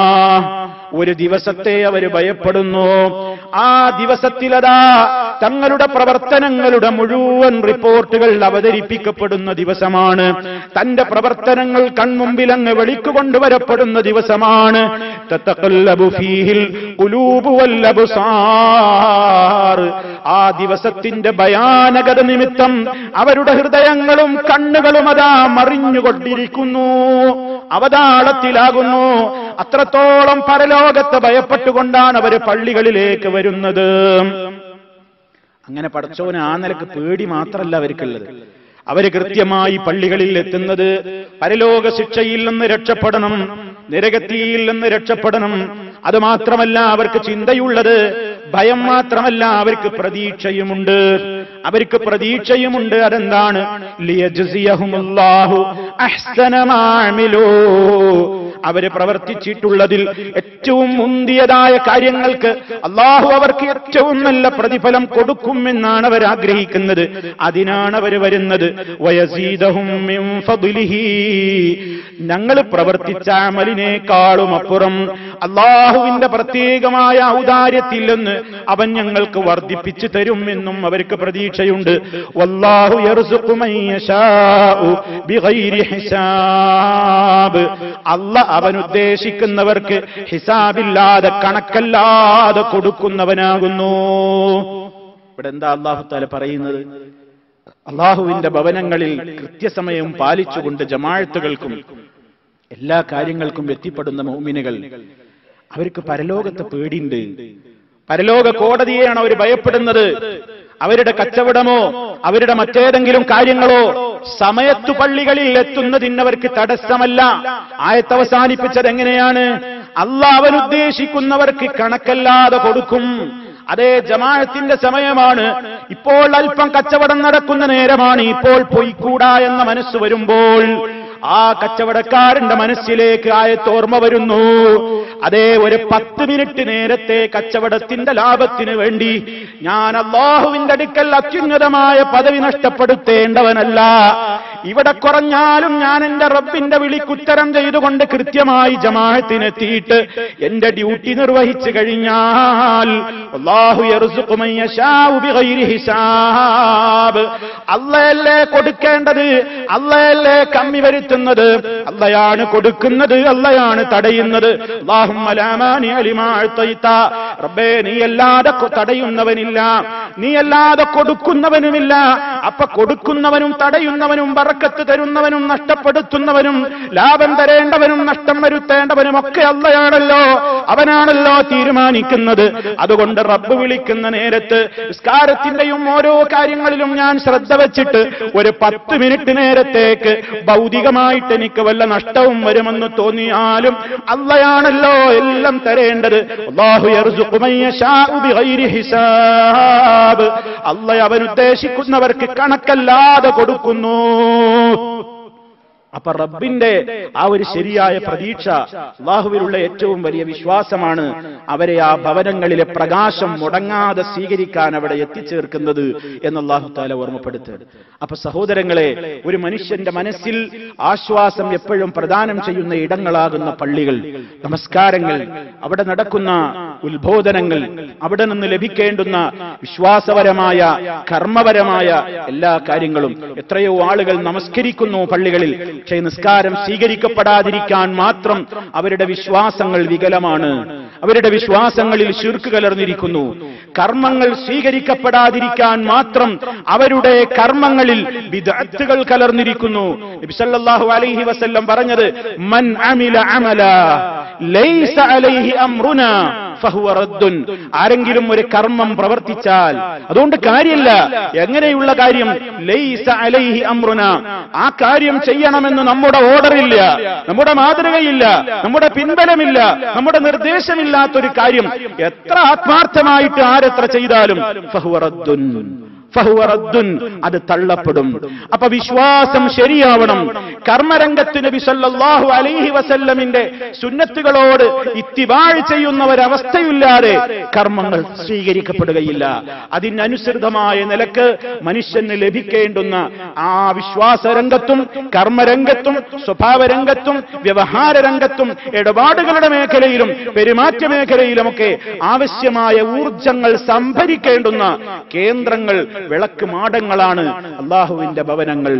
Speaker 1: ഒരു ദിവസത്തെ അവർ ഭയപ്പെടുന്നു ആ ദിവസത്തിലതാ തങ്ങളുടെ പ്രവർത്തനങ്ങളുടെ മുഴുവൻ റിപ്പോർട്ടുകൾ അവതരിപ്പിക്കപ്പെടുന്ന ദിവസമാണ് തന്റെ പ്രവർത്തനങ്ങൾ കൺമുമ്പിൽ അങ്ങ് വെളിക്കുകൊണ്ടുവരപ്പെടുന്ന ദിവസമാണ് തത്തഖല്ലബു ഫീഹിൽ ഖുലൂബു വൽ അബ്സാർ. ആ ദിവസത്തിന്റെ ഭയാനകത നിമിത്തം അവരുടെ ഹൃദയങ്ങളും കണ്ണുകളും അതാ മറിഞ്ഞുകൊണ്ടിരിക്കുന്നു അവതാളത്തിലാകുന്നു അത്രത്തോളം പരലോകത്തെ ഭയപ്പെട്ടുകൊണ്ടാണ് അവർ പള്ളികളിലേക്ക് വരുന്നത് അങ്ങനെ പടച്ചോന് ആ നിലക്ക് പേടി മാത്രമല്ല അവർക്കുള്ളത് അവര് കൃത്യമായി പള്ളികളിൽ എത്തുന്നത് പരലോക ശിക്ഷയിൽ നിന്ന് രക്ഷപ്പെടണം നിരകത്തിയിൽ നിന്ന് രക്ഷപ്പെടണം അത് മാത്രമല്ല അവർക്ക് ചിന്തയുള്ളത് ഭയം മാത്രമല്ല അവർക്ക് പ്രതീക്ഷയുമുണ്ട് അവർക്ക് പ്രതീക്ഷയുമുണ്ട് അതെന്താണ് ലിയജ്സിയഹുമുല്ലാഹു അഹ്സന മാ അമിലൂ. അവര് പ്രവർത്തിച്ചിട്ടുള്ളതിൽ ഏറ്റവും മുന്തിയതായ കാര്യങ്ങൾക്ക് അള്ളാഹു അവർക്ക് ഏറ്റവും നല്ല പ്രതിഫലം കൊടുക്കുമെന്നാണ് അവർ ആഗ്രഹിക്കുന്നത് അതിനാണ് അവർ വരുന്നത് വയസീദഹും മിൻ ഫദ്ലിഹി. ഞങ്ങൾ പ്രവർത്തിച്ച അമലിനേക്കാളും അപ്പുറം അള്ളാഹുവിന്റെ പ്രത്യേകമായ ഔദാര്യത്തിൽ നിന്ന് അവൻ ഞങ്ങൾക്ക് വർദ്ധിപ്പിച്ചു തരും എന്നും അവർക്ക് പ്രതീക്ഷയുണ്ട് വല്ലാഹു യർസുഖു മൻ യശാഉ ബിഗൈരി ഹിസാബ് അല്ല അവൻ ഉദ്ദേശിക്കുന്നവർക്ക് ഹിസാബില്ലാതെ കണക്കല്ലാതെ കൊടുക്കുന്നവനാകുന്നു ഇവിടെ എന്താ അള്ളാഹു താല പറയുന്നത് അള്ളാഹുവിന്റെ ഭവനങ്ങളിൽ കൃത്യസമയം പാലിച്ചുകൊണ്ട് ജമാഴത്തുകൾക്കും എല്ലാ കാര്യങ്ങൾക്കും എത്തിപ്പെടുന്ന മൗമിനുകൾ അവർക്ക് പരലോകത്തെ പേടിയുണ്ട് പരലോക കോടതിയെയാണ് അവർ ഭയപ്പെടുന്നത് അവരുടെ കച്ചവടമോ അവരുടെ മറ്റേതെങ്കിലും കാര്യങ്ങളോ സമയത്തു പള്ളികളിൽ എത്തുന്നതിന് അവർക്ക് തടസ്സമല്ല ആയത്ത് അവസാനിപ്പിച്ചത് എങ്ങനെയാണ് അല്ല അവൻ ഉദ്ദേശിക്കുന്നവർക്ക് കണക്കല്ലാതെ കൊടുക്കും അതേ ജമാഅത്തിന്റെ സമയമാണ് ഇപ്പോൾ അല്പം കച്ചവടം നടക്കുന്ന നേരമാണ് ഇപ്പോൾ പൊയ്ക്കൂടാ എന്ന മനസ്സ് വരുമ്പോൾ ആ കച്ചവടക്കാരന്റെ മനസ്സിലേക്ക് ആയത്തോർമ്മ വരുന്നു അതേ ഒരു പത്ത് മിനിറ്റ് നേരത്തെ കച്ചവടത്തിന്റെ ലാഭത്തിന് വേണ്ടി ഞാൻ അള്ളാഹുവിന്റെ അടുക്കൽ അത്യുന്നതമായ പദവി നഷ്ടപ്പെടുത്തേണ്ടവനല്ല ഇവിടെ കുറഞ്ഞാലും ഞാൻ എന്റെ റബ്ബിന്റെ വിളിക്കുത്തരം ചെയ്തുകൊണ്ട് കൃത്യമായി ജമാഅത്തിനെത്തിയിട്ട് എന്റെ ഡ്യൂട്ടി നിർവഹിച്ചു കഴിഞ്ഞാൽ അള്ളാഹു യർസുഖു മൻ യശാഉ ബിഗൈരി ഹിസാബ് അള്ളയല്ലേ കൊടുക്കേണ്ടത് അള്ളയല്ലേ കമ്മി വരുത്തുന്നത് അല്ലയാണ് കൊടുക്കുന്നത് അല്ലയാണ് തടയുന്നത് അല്ലാഹുമ്മ ലാ മാനിഅ ലിമാ അഅ്തൈത. റബ്ബേ നീ അല്ലാതെ കൊ- തടയുന്നവനില്ല നീ അല്ലാതെ കൊടുക്കുന്നവനുമില്ല അപ്പൊ കൊടുക്കുന്നവനും തടയുന്നവനും ബറക്കത്ത് തരുന്നവനും നഷ്ടപ്പെടുത്തുന്നവനും ലാഭം തരേണ്ടവനും നഷ്ടം വരുത്തേണ്ടവനും ഒക്കെ അല്ലയാണല്ലോ അവനാണല്ലോ തീരുമാനിക്കുന്നത് അതുകൊണ്ട് റബ്ബ് വിളിക്കുന്ന നേരത്ത് നിസ്കാരത്തിന്റെയും ഓരോ കാര്യങ്ങളിലും ഞാൻ ശ്രദ്ധ വെച്ചിട്ട് ഒരു പത്ത് മിനിറ്റ് നേരത്തേക്ക് ഭൗതികമായിട്ട് എനിക്ക് വല്ല നഷ്ടവും വരുമെന്ന് തോന്നിയാലും അല്ലയാണല്ലോ എല്ലാം തരേണ്ടത് അല്ലാഹു യർസുഖു മൻ യശാഉ ബിഗൈരി ഹിസാബ് അല്ല അവൻ ഉദ്ദേശിക്കുന്നവർക്ക് കണക്കല്ലാതെ കൊടുക്കുന്നു അപ്പൊ റബ്ബിന്റെ ആ ഒരു ശരിയായ പ്രതീക്ഷ അള്ളാഹുവിലുള്ള ഏറ്റവും വലിയ വിശ്വാസമാണ് അവരെ ആ ഭവനങ്ങളിലെ പ്രകാശം മുടങ്ങാതെ സ്വീകരിക്കാൻ അവിടെ എത്തിച്ചേർക്കുന്നത് എന്ന് അള്ളാഹു താല ഓർമ്മപ്പെടുത്തുക അപ്പൊ സഹോദരങ്ങളെ ഒരു മനുഷ്യന്റെ മനസ്സിൽ ആശ്വാസം എപ്പോഴും പ്രദാനം ചെയ്യുന്ന ഇടങ്ങളാകുന്ന പള്ളികൾ നമസ്കാരങ്ങൾ അവിടെ നടക്കുന്ന ഉത്ബോധനങ്ങൾ അവിടെ നിന്ന് ലഭിക്കേണ്ടുന്ന വിശ്വാസപരമായ കർമ്മപരമായ എല്ലാ കാര്യങ്ങളും എത്രയോ ആളുകൾ നമസ്കരിക്കുന്നു പള്ളികളിൽ പക്ഷേ നിസ്കാരം സ്വീകരിക്കപ്പെടാതിരിക്കാൻ മാത്രം അവരുടെ വിശ്വാസങ്ങൾ വികലമാണ് അവരുടെ വിശ്വാസങ്ങളിൽ ശുർക്ക് കലർന്നിരിക്കുന്നു കർമ്മങ്ങൾ സ്വീകരിക്കപ്പെടാതിരിക്കാൻ മാത്രം അവരുടെ കർമ്മങ്ങളിൽ വിദഗ്ധകൾ കലർന്നിരിക്കുന്നു നബി സല്ലല്ലാഹു അലൈഹി വസല്ലം പറഞ്ഞത് മൻ അമില അമല ലൈസ അലൈഹി അംറുനാ ഫഹുവ റദ്ദുൻ ആരെങ്കിലും ഒരു കർമ്മം പ്രവർത്തിച്ചാൽ അതുകൊണ്ട് കാര്യമില്ല എങ്ങനെയുള്ള കാര്യം ലൈസ അലൈഹി അമ്രുന ആ കാര്യം ചെയ്യണമെന്ന് നമ്മുടെ ഓർഡറില്ല നമ്മുടെ മാതൃകയില്ല നമ്മുടെ പിൻബലമില്ല നമ്മുടെ നിർദ്ദേശമില്ലാത്തൊരു കാര്യം എത്ര ആത്മാർത്ഥമായിട്ട് ആരെത്ര ചെയ്താലും ഫഹുവ റദ്ദുൻ ഫഹുവ റദ്ദുൻ അത് തള്ളപ്പെടും അപ്പൊ വിശ്വാസം ശരിയാവണം കർമ്മരംഗത്ത് നബി സല്ലല്ലാഹു അലൈഹി വസല്ലമിന്റെ സുന്നത്തുകളോട് ഇത്തിവാഴ് ചെയ്യുന്ന ഒരവസ്ഥയില്ലാതെ കർമ്മങ്ങൾ സ്വീകരിക്കപ്പെടുകയില്ല അതിനനുസൃതമായ നിലക്ക് മനുഷ്യന് ലഭിക്കേണ്ടുന്ന ആ വിശ്വാസ രംഗത്തും കർമ്മരംഗത്തും സ്വഭാവരംഗത്തും വ്യവഹാര രംഗത്തും ഇടപാടുകളുടെ മേഖലയിലും പെരുമാറ്റ മേഖലയിലുമൊക്കെ ആവശ്യമായ ഊർജങ്ങൾ സംഭരിക്കേണ്ടുന്ന കേന്ദ്രങ്ങൾ വിളക്ക് മാടങ്ങളാണ് അള്ളാഹുവിന്റെ ഭവനങ്ങൾ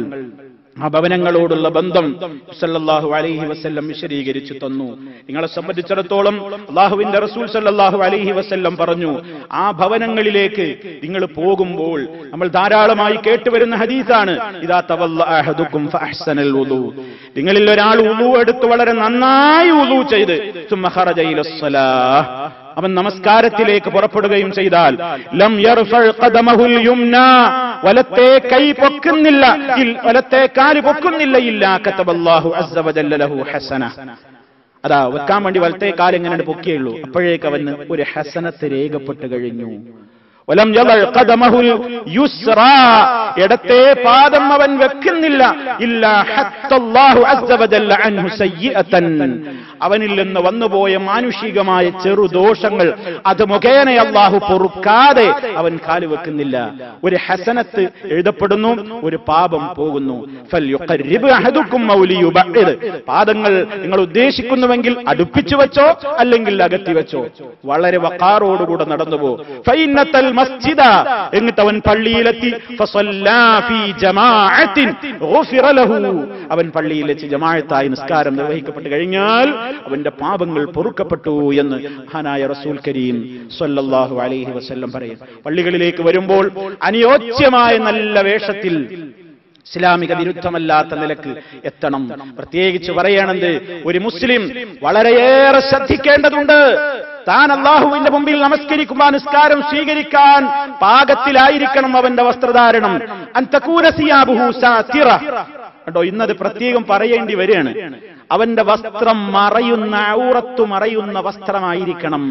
Speaker 1: ആ ഭവനങ്ങളോടുള്ള ബന്ധം സല്ലല്ലാഹു അലൈഹി വസല്ലം വിശദീകരിച്ചു തന്നു നിങ്ങളെ സംബന്ധിച്ചിടത്തോളം അള്ളാഹുവിന്റെ റസൂൽ സല്ലല്ലാഹു അലൈഹി വസല്ലം പറഞ്ഞു ആ ഭവനങ്ങളിലേക്ക് നിങ്ങൾ പോകുമ്പോൾ നമ്മൾ ധാരാളമായി കേട്ടുവരുന്ന ഹദീസാണ് ഇതാ തവല്ല അഹദുക്കും ഫഅഹ്സനൽ വുളു നിങ്ങളിൽ ഒരാൾ ഉളു എടുത്ത് വളരെ നന്നായി ഉളു ചെയ്ത് സുമ്മ ഖറജ ഇലസ്സലാഹ് അവൻ നമസ്കാരത്തിലേക്ക് പുറപ്പെടുകയും ചെയ്താൽ ലം യർഫൽ ഖദമഹുൽ യുംന വലത്തെ കൈ പൊക്കുന്നില്ല ഇൽ- വലത്തെ കാല് പൊക്കുന്നില്ല ഇല്ല കതബല്ലാഹു അസ്സ വജല്ല ലഹു ഹസന അതാ വെക്കാൻ വേണ്ടി വലത്തെ കാല് എങ്ങനെ പൊക്കിയുള്ളൂ അപ്പോഴേക്ക് അവന് ഒരു ഹസനത്ത് രേഖപ്പെട്ട് കഴിഞ്ഞു വലം യളൽ ഖദമഹുൽ യുസ്റാ ഇടത്തെ പാദം അവൻ വെക്കുന്നില്ല ഇല്ല ഹത്തല്ലാഹു അസ്സ വജല്ല അൻഹു സയ്യിഅതൻ അവനിൽ നിന്ന് വന്നുപോയ മാനുഷികമായ ചെറുദോഷങ്ങൾ അത് മുഖേന അള്ളാഹു പൊറുക്കാതെ അവൻ കാല് വെക്കുന്നില്ല ഒരു ഹസനത്ത് എഴുതപ്പെടുന്നു ഒരു പാപം പോകുന്നു ഫൽയുഖർരിബ് അഹദുക്കും മൗലിയുബഇദ്. പാദങ്ങൾ നിങ്ങൾ ഉദ്ദേശിക്കുന്നുവെങ്കിൽ അടുപ്പിച്ചു വെച്ചോ അല്ലെങ്കിൽ അകത്തി വെച്ചോ വളരെ വക്കാറോടുകൂടെ നടന്നുപോ ഫൈനത്തൽ മസ്ജിദ എന്നിട്ട് അവൻ പള്ളിയിലെത്തി ഫസല്ലാ ഫീ ജമാഅത്തിൻ ഗുഫിറ ലഹു. അവൻ പള്ളിയിൽ വെച്ച് ജമാഅത്തായി നിസ്കാരം നിർവഹിക്കപ്പെട്ട് കഴിഞ്ഞാൽ അവന്റെ പാപങ്ങൾ പൊറുക്കപ്പെട്ടു എന്ന് മഹാനായ റസൂൽ കരീം സ്വല്ലല്ലാഹു അലൈഹി വസല്ലം പറയും പള്ളികളിലേക്ക് വരുമ്പോൾ അനുയോജ്യമായ നല്ല വേഷത്തിൽ ഇസ്ലാമിക വിരുദ്ധമല്ലാത്ത നിലക്ക് എത്തണം പ്രത്യേകിച്ച് പറയണത് ഒരു മുസ്ലിം വളരെയേറെ ശ്രദ്ധിക്കേണ്ടതുണ്ട് താൻ അള്ളാഹുവിന്റെ മുമ്പിൽ നമസ്കരിക്കുമ്പോൾ നിസ്കാരം സ്വീകരിക്കാൻ പാകത്തിലായിരിക്കണം അവന്റെ വസ്ത്രധാരണം അന്തകൂന സിയാബുഹു സാത്തിറ കേട്ടോ ഇന്നത് പ്രത്യേകം പറയേണ്ടി വരികയാണ് അവന്റെ വസ്ത്രം മറയുന്ന ഔറത്തു മറയുന്ന വസ്ത്രമായിരിക്കണം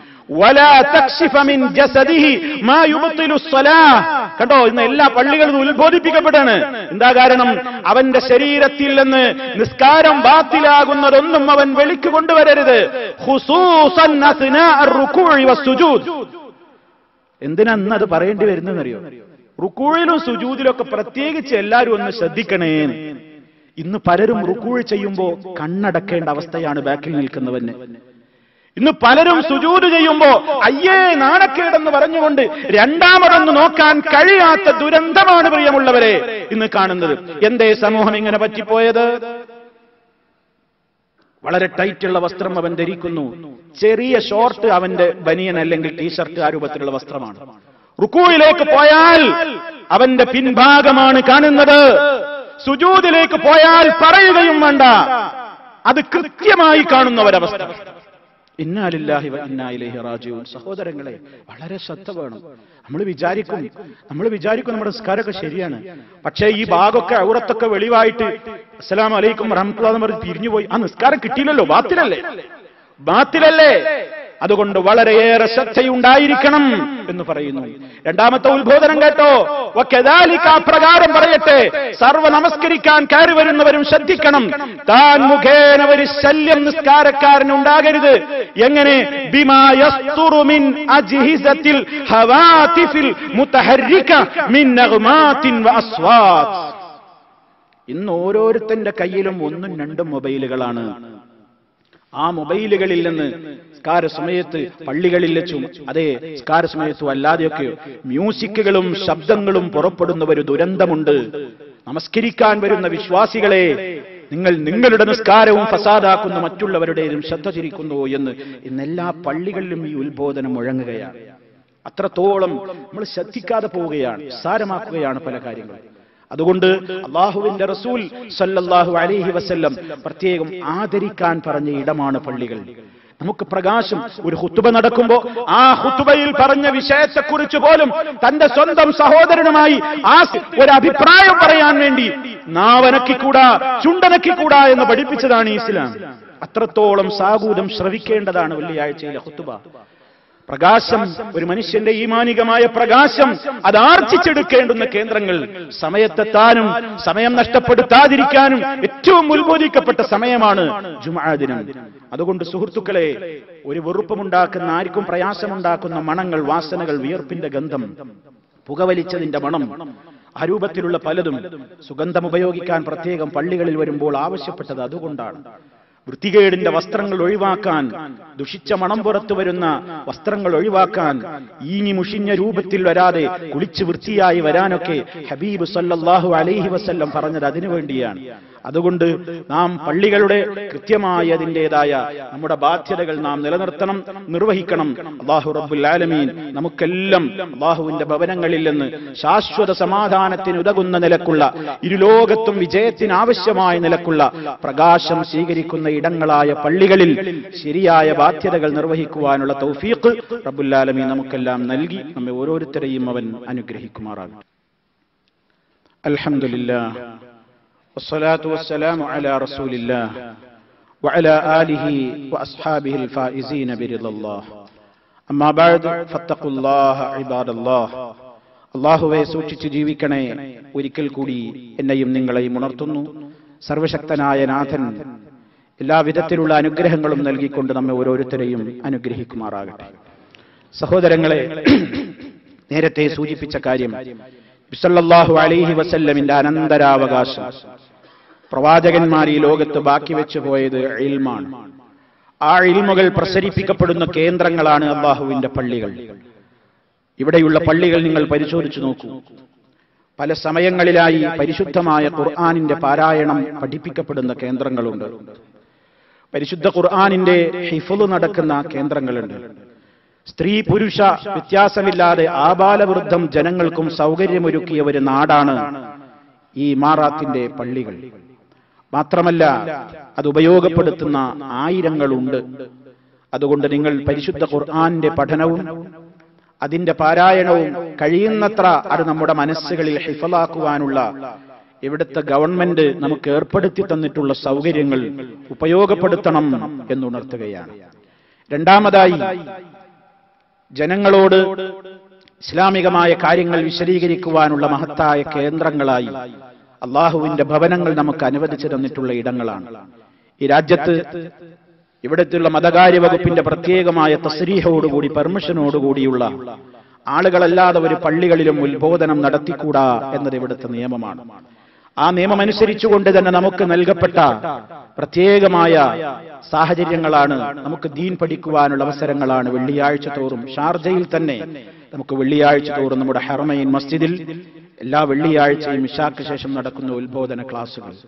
Speaker 1: വലാ തക്ഷിഫ മിൻ ജസദിഹി മാ യുബ്തിലു സ്വലാഹ്. കണ്ടോ ഇന്ന് എല്ലാ പള്ളികളും ഉത്ബോധിപ്പിക്കപ്പെടാണ് എന്താ കാരണം അവന്റെ ശരീരത്തിൽ നിന്ന് നിസ്കാരം ബാത്തിലാകുന്നതൊന്നും അവൻ വെളിക്ക് കൊണ്ടുവരരുത് ഖുസൂസൻ അസ്നാ അർറുകൂഇ വസ്സുജൂദ്. എന്തിനാ ഇന്ന് അത് പറയേണ്ടി വരുന്നറിയോ റുക്കൂഴിലും സുജൂദിലും ഒക്കെ പ്രത്യേകിച്ച് എല്ലാവരും ഒന്ന് ശ്രദ്ധിക്കണേ ഇന്ന് പലരും റുക്കൂഴ് ചെയ്യുമ്പോ കണ്ണടക്കേണ്ട അവസ്ഥയാണ് ബാക്കിൽ നിൽക്കുന്നവന് ഇന്ന് പലരും സുജൂത് ചെയ്യുമ്പോ അയ്യേ നാണക്കേടെന്ന് പറഞ്ഞുകൊണ്ട് രണ്ടാമതൊന്ന് നോക്കാൻ കഴിയാത്ത ദുരന്തമാണ് പ്രിയമുള്ളവരെ ഇന്ന് കാണുന്നത് എന്തേ സമൂഹം ഇങ്ങനെ പറ്റിപ്പോയത് വളരെ ടൈറ്റുള്ള വസ്ത്രം അവൻ ധരിക്കുന്നു ചെറിയ ഷോർട്ട് അവന്റെ ബനിയൻ അല്ലെങ്കിൽ ടീഷർട്ട് ആ രൂപത്തിലുള്ള വസ്ത്രമാണ് റുക്കുവിലേക്ക് പോയാൽ അവന്റെ പിൻഭാഗമാണ് കാണുന്നത് സുജൂദിലേക്ക് പോയാൽ പറയുകയും വേണ്ട അത് കൃത്യമായി കാണുന്ന ഒരവസ്ഥ ഇന്നാലില്ലാഹി വ ഇന്നാ ഇലൈഹി റാജിഊൻ സഹോദരങ്ങളെ വളരെ ശ്രദ്ധ വേണം നമ്മൾ വിചാരിക്കും നമ്മൾ വിചാരിക്കും നമ്മുടെ നിസ്കാരമൊക്കെ ശരിയാണ് പക്ഷേ ഈ ഭാഗമൊക്കെ ഔറത്തൊക്കെ വെളിവായിട്ട് അസ്സലാം അലൈക്കും റഹ്മത്തുള്ളാഹി എന്ന് പറഞ്ഞ് പിരിഞ്ഞുപോയി ആ നിസ്കാരം കിട്ടിയില്ലല്ലോ ബാത്തിലല്ലേ ബാത്തിലല്ലേ അതുകൊണ്ട് വളരെയേറെ ശ്രദ്ധയുണ്ടായിരിക്കണം എന്ന് പറയുന്നു രണ്ടാമത്തെ ഉത്ബോധനം കേട്ടോ വക്കദാലിക അപ്രകാരം പറയട്ടെ സർവ നമസ്കരിക്കാൻ കയറി വരുന്നവരും ശ്രദ്ധിക്കണം താൻ മുഖേന ഒരു ശല്യം നിസ്കാരക്കാരന് ഉണ്ടാകരുത് എങ്ങനെ ബിമാ യസ്തുറു മിൻ അജ്ഹിസത്തിൽ ഹവാതിഫിൽ മുതഹർരിക മിൻ നഗ്മാത്തിൻ വഅസ്വാത്ത് ഇന്ന് ഓരോരുത്തന്റെ കയ്യിലും ഒന്നും രണ്ടും മൊബൈലുകളാണ് ആ മൊബൈലുകളിൽ നിന്ന് സ്കാര സമയത്ത് പള്ളികളിൽ വെച്ചും അതെ സ്കാര സമയത്തും അല്ലാതെയൊക്കെ മ്യൂസിക്കുകളും ശബ്ദങ്ങളും പുറപ്പെടുന്ന ഒരു ദുരന്തമുണ്ട് നമസ്കരിക്കാൻ വരുന്ന വിശ്വാസികളെ നിങ്ങൾ നിങ്ങളുടെ നിസ്കാരവും ഫസാദാക്കുന്ന മറ്റുള്ളവരുടെയും ശ്രദ്ധ തിരിക്കുന്നു എന്ന് ഇന്ന് എല്ലാ പള്ളികളിലും ഈ ഉത്ബോധനം മുഴങ്ങുകയാണ് അത്രത്തോളം നമ്മൾ ശ്രദ്ധിക്കാതെ പോവുകയാണ് സാരമാക്കുകയാണ് പല കാര്യങ്ങളും അതുകൊണ്ട് അള്ളാഹുവിന്റെ റസൂൽ സല്ലല്ലാഹു അലൈഹി വസല്ലം പ്രത്യേകം ആദരിക്കാൻ പറഞ്ഞ ഇടമാണ് പള്ളികൾ നമുക്ക് പ്രകാശം ഒരു ഹുത്തുബ നടക്കുമ്പോ ആ ഹുത്തുബയിൽ പറഞ്ഞ വിഷയത്തെക്കുറിച്ച് പോലും തന്റെ സ്വന്തം സഹോദരനുമായി ആ സ് ഒരു അഭിപ്രായം പറയാൻ വേണ്ടി നാവനക്കിക്കൂടാ ചുണ്ടനക്കിക്കൂടാ എന്ന് പഠിപ്പിച്ചതാണ് ഇസ്ലാം അത്രത്തോളം സാഗൂതം ശ്രവിക്കേണ്ടതാണ് വെള്ളിയാഴ്ചയിലെ ഹുത്തുബ പ്രകാശം ഒരു മനുഷ്യന്റെ ഈമാനികമായ പ്രകാശം അത് ആർജിച്ചെടുക്കേണ്ടുന്ന കേന്ദ്രങ്ങൾ സമയത്തെത്താനും സമയം നഷ്ടപ്പെടുത്താതിരിക്കാനും ഏറ്റവും ഉത്ബോധിക്കപ്പെട്ട സമയമാണ് ജുമാ ദിനം അതുകൊണ്ട് സുഹൃത്തുക്കളെ ഒരു വെറുപ്പമുണ്ടാക്കുന്ന ആർക്കും പ്രയാസമുണ്ടാക്കുന്ന മണങ്ങൾ വാസനകൾ വിയർപ്പിന്റെ ഗന്ധം പുകവലിച്ചതിന്റെ മണം ആ രൂപത്തിലുള്ള പലതും സുഗന്ധം ഉപയോഗിക്കാൻ പ്രത്യേകം പള്ളികളിൽ വരുമ്പോൾ ആവശ്യപ്പെട്ടത് അതുകൊണ്ടാണ് വൃത്തികേടിന്റെ വസ്ത്രങ്ങൾ ഒഴിവാക്കാൻ ദുഷിച്ച മണം പുറത്തു വരുന്ന വസ്ത്രങ്ങൾ ഒഴിവാക്കാൻ ഈങ്ങി മുഷിഞ്ഞ രൂപത്തിൽ വരാതെ കുളിച്ച് വൃത്തിയായി വരാനൊക്കെ ഹബീബ് സല്ലല്ലാഹു അലൈഹി വസല്ലം പറഞ്ഞത് അതിനു വേണ്ടിയാണ് അതുകൊണ്ട് നാം പള്ളികളുടെ കൃത്യമായ അതിൻ്റെതായ നമ്മുടെ ബാധ്യതകൾ നാം നിലനിർത്തണം നിർവഹിക്കണം അള്ളാഹു റബ്ബുൽ ആലമീൻ നമുക്കെല്ലാം അള്ളാഹുവിന്റെ ഭവനങ്ങളിൽ നിന്ന് ശാശ്വത സമാധാനത്തിന് ഉതകുന്ന നിലക്കുള്ള ഇരുലോകത്തും വിജയത്തിന് ആവശ്യമായ നിലക്കുള്ള പ്രകാശം സ്വീകരിക്കുന്ന ഇടങ്ങളായ പള്ളികളിൽ ശരിയായ ബാധ്യതകൾ നിർവഹിക്കുവാനുള്ള തൗഫീഖ് റബ്ബുൽ ആലമീൻ നമുക്കെല്ലാം നൽകി നമ്മെ ഓരോരുത്തരെയും അവൻ അനുഗ്രഹിക്കുമാറാകും അൽഹംദുലില്ലാ والصلاة والسلام على رسول الله وعلى آله وأصحابه الفائزين برضا الله أما بعد فاتقوا الله عباد الله അള്ളാഹുവെ സൂക്ഷിച്ച് ജീവിക്കണേ ഒരിക്കൽ കൂടി എന്നെയും നിങ്ങളെയും ഉണർത്തുന്നു സർവശക്തനായ നാഥൻ എല്ലാവിധത്തിലുള്ള അനുഗ്രഹങ്ങളും നൽകിക്കൊണ്ട് നമ്മെ ഓരോരുത്തരെയും അനുഗ്രഹിക്കുമാറാകട്ടെ സഹോദരങ്ങളെ നേരത്തെ സൂചിപ്പിച്ച കാര്യം ബിസല്ലാഹു അലൈഹി വസല്ലമിന്റെ അനന്തരാവകാശം പ്രവാചകന്മാർ ഈ ലോകത്ത് ബാക്കി വെച്ചു പോയത് ഇൽമാണ് ആ ഇൽമുകൾ പ്രസരിപ്പിക്കപ്പെടുന്ന കേന്ദ്രങ്ങളാണ് അള്ളാഹുവിന്റെ പള്ളികൾ ഇവിടെയുള്ള പള്ളികൾ നിങ്ങൾ പരിശോധിച്ചു നോക്കൂ പല സമയങ്ങളിലായി പരിശുദ്ധമായ ഖുർആാനിന്റെ പാരായണം പഠിപ്പിക്കപ്പെടുന്ന കേന്ദ്രങ്ങളുണ്ട് പരിശുദ്ധ ഖുർആാനിന്റെ ഹിഫുള് നടക്കുന്ന കേന്ദ്രങ്ങളുണ്ട് സ്ത്രീ പുരുഷ വ്യത്യാസമില്ലാതെ ആബാലവൃദ്ധം ജനങ്ങൾക്കും സൗകര്യമൊരുക്കിയ ഒരു നാടാണ് ഈ മാറാത്തിന്റെ പള്ളികൾ മാത്രമല്ല അത് ഉപയോഗപ്പെടുത്തുന്ന ആയിരങ്ങളുണ്ട് അതുകൊണ്ട് നിങ്ങൾ പരിശുദ്ധ ഖുർആാന്റെ പഠനവും അതിന്റെ പാരായണവും കഴിയുന്നത്ര അത് നമ്മുടെ മനസ്സുകളിൽ ഹിഫലാക്കുവാനുള്ള ഇവിടുത്തെ ഗവൺമെന്റ് നമുക്ക് ഏർപ്പെടുത്തി തന്നിട്ടുള്ള സൗകര്യങ്ങൾ ഉപയോഗപ്പെടുത്തണം എന്നുണർത്തുകയാണ് രണ്ടാമതായി ജനങ്ങളോട് ഇസ്ലാമികമായ കാര്യങ്ങൾ വിശദീകരിക്കുവാനുള്ള മഹത്തായ കേന്ദ്രങ്ങളായി അള്ളാഹുവിന്റെ ഭവനങ്ങൾ നമുക്ക് അനുവദിച്ചു തന്നിട്ടുള്ള ഇടങ്ങളാണ് ഈ രാജ്യത്ത് ഇവിടത്തുള്ള മതകാര്യ വകുപ്പിന്റെ പ്രത്യേകമായ തസ്രീഹോടുകൂടി പെർമിഷനോടുകൂടിയുള്ള ആളുകളല്ലാതെ ഒരു പള്ളികളിലും ഉത്ബോധനം നടത്തിക്കൂടാ എന്നത് ഇവിടുത്തെ നിയമമാണ് ആ നിയമം അനുസരിച്ചുകൊണ്ട് തന്നെ നമുക്ക് നൽകപ്പെട്ട പ്രത്യേകമായ സാഹചര്യങ്ങളാണ് നമുക്ക് ദീൻ പഠിക്കുവാനുള്ള അവസരങ്ങളാണ് വെള്ളിയാഴ്ച തോറും ഷാർജയിൽ തന്നെ നമുക്ക് വെള്ളിയാഴ്ച തോറും നമ്മുടെ ഹെറമൈൻ മസ്ജിദിൽ എല്ലാ വെള്ളിയാഴ്ചയും ഇഷാക്ക് ശേഷം നടക്കുന്ന ഉത്ബോധന ക്ലാസുകൾ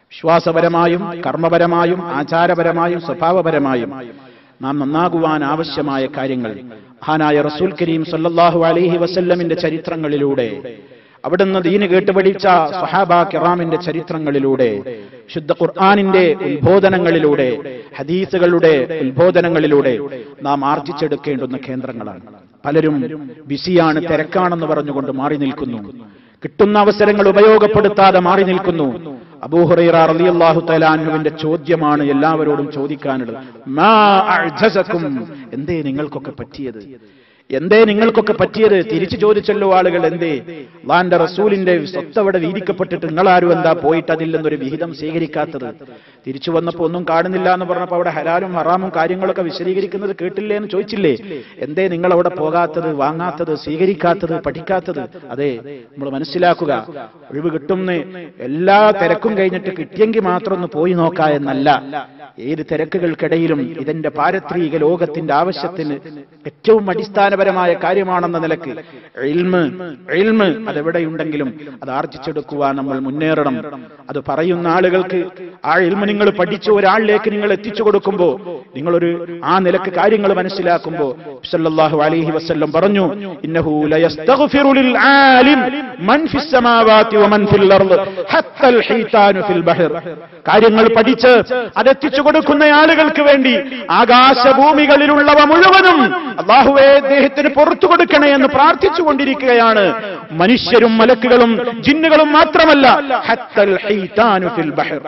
Speaker 1: വിശ്വാസപരമായും കർമ്മപരമായും ആചാരപരമായും സ്വഭാവപരമായും നാം നന്നാകുവാൻ ആവശ്യമായ കാര്യങ്ങൾ മഹാനായ റസൂൽ കരീം സല്ലല്ലാഹു അലൈഹി വസല്ലമിന്റെ ചരിത്രങ്ങളിലൂടെ അവിടുന്ന് ദീന് കേട്ടുപഠിച്ച സഹാബ കിറാമിന്റെ ചരിത്രങ്ങളിലൂടെ ശുദ്ധ ഖുർആാനിന്റെ ഉത്ബോധനങ്ങളിലൂടെ ഹദീസുകളുടെ ഉത്ബോധനങ്ങളിലൂടെ നാം ആർജിച്ചെടുക്കേണ്ടുന്ന കേന്ദ്രങ്ങളാണ് പലരും ബിസിയാണ് തിരക്കാണെന്ന് പറഞ്ഞുകൊണ്ട് മാറി നിൽക്കുന്നു കിട്ടുന്ന അവസരങ്ങൾ ഉപയോഗപ്പെടുത്താതെ മാറി നിൽക്കുന്നു അബൂഹുറൈറ റളിയല്ലാഹു തആല അൻഹുവിന്റെ ചോദ്യമാണ് എല്ലാവരോടും ചോദിക്കാനുള്ളത് മാ അഅ്ജസക്കും എന്തേ നിങ്ങൾക്കൊക്കെ പറ്റിയത് എന്തേ നിങ്ങൾക്കൊക്കെ പറ്റിയത് തിരിച്ചു ചോദിച്ചല്ലോ ആളുകൾ എന്തേ അള്ളാന്റെ റസൂലിന്റെ സ്വത്ത് അവിടെ വീതിക്കപ്പെട്ടിട്ട് നിങ്ങളാരും എന്താ പോയിട്ട് അതിൽ നിന്നൊരു വിഹിതം സ്വീകരിക്കാത്തത് തിരിച്ചു വന്നപ്പോ ഒന്നും കാണുന്നില്ല എന്ന് പറഞ്ഞപ്പോ അവിടെ ഹലാലും ഹറാമും കാര്യങ്ങളൊക്കെ വിശദീകരിക്കുന്നത് കേട്ടില്ലേ എന്ന് ചോദിച്ചില്ലേ എന്തേ നിങ്ങൾ അവിടെ പോകാത്തത് വാങ്ങാത്തത് സ്വീകരിക്കാത്തത് പഠിക്കാത്തത് അതെ നമ്മൾ മനസ്സിലാക്കുക ഒഴിവ് കിട്ടുന്ന എല്ലാ തിരക്കും കഴിഞ്ഞിട്ട് കിട്ടിയെങ്കിൽ മാത്രം ഒന്ന് പോയി നോക്കാ എന്നല്ല ഏത് തിരക്കുകൾക്കിടയിലും ഇതിന്റെ പാരത്രിക ലോകത്തിന്റെ ആവശ്യത്തിന് ഏറ്റവും അടിസ്ഥാനപരമായ കാര്യമാണെന്ന നിലക്ക് ഇൽമ് ഇൽമ് അതെവിടെയുണ്ടെങ്കിലും അത് ആർജിച്ചെടുക്കുവാൻ നമ്മൾ മുന്നേറണം അത് പറയുന്ന ആളുകൾക്ക് ആ ഇൽമ നിങ്ങൾ പഠിച്ച ഒരാളിലേക്ക് നിങ്ങൾ എത്തിച്ചു കൊടുക്കുമ്പോ നിങ്ങളൊരു ആ നിലക്ക് കാര്യങ്ങൾ മനസ്സിലാക്കുമ്പോ സല്ലല്ലാഹു അലൈഹി വസല്ലം പറഞ്ഞു ഇന്നഹു ലയസ്തഗ്ഫിറു ലിൽ ആലിം മൻ ഫിസ് സമാവാതി വമൻ ഫിൽ അർദ് ഹത്തൽ ഹീതാനു ഫിൽ ബഹർ കാര്യങ്ങൾ പഠിച്ച് അതെത്തിച്ചു കൊടുക്കുന്ന ആളുകൾക്ക് വേണ്ടി ആകാശഭൂമികളിലുള്ളവ മുഴുവനും അള്ളാഹുവെ അദ്ദേഹത്തിന് പുറത്തു കൊടുക്കണേ എന്ന് പ്രാർത്ഥിച്ചു കൊണ്ടിരിക്കുകയാണ് മനുഷ്യരും മലക്കുകളും ജിന്നുകളും മാത്രമല്ല ഹത്തൽ ഹീതാനു ഫിൽ ബഹർ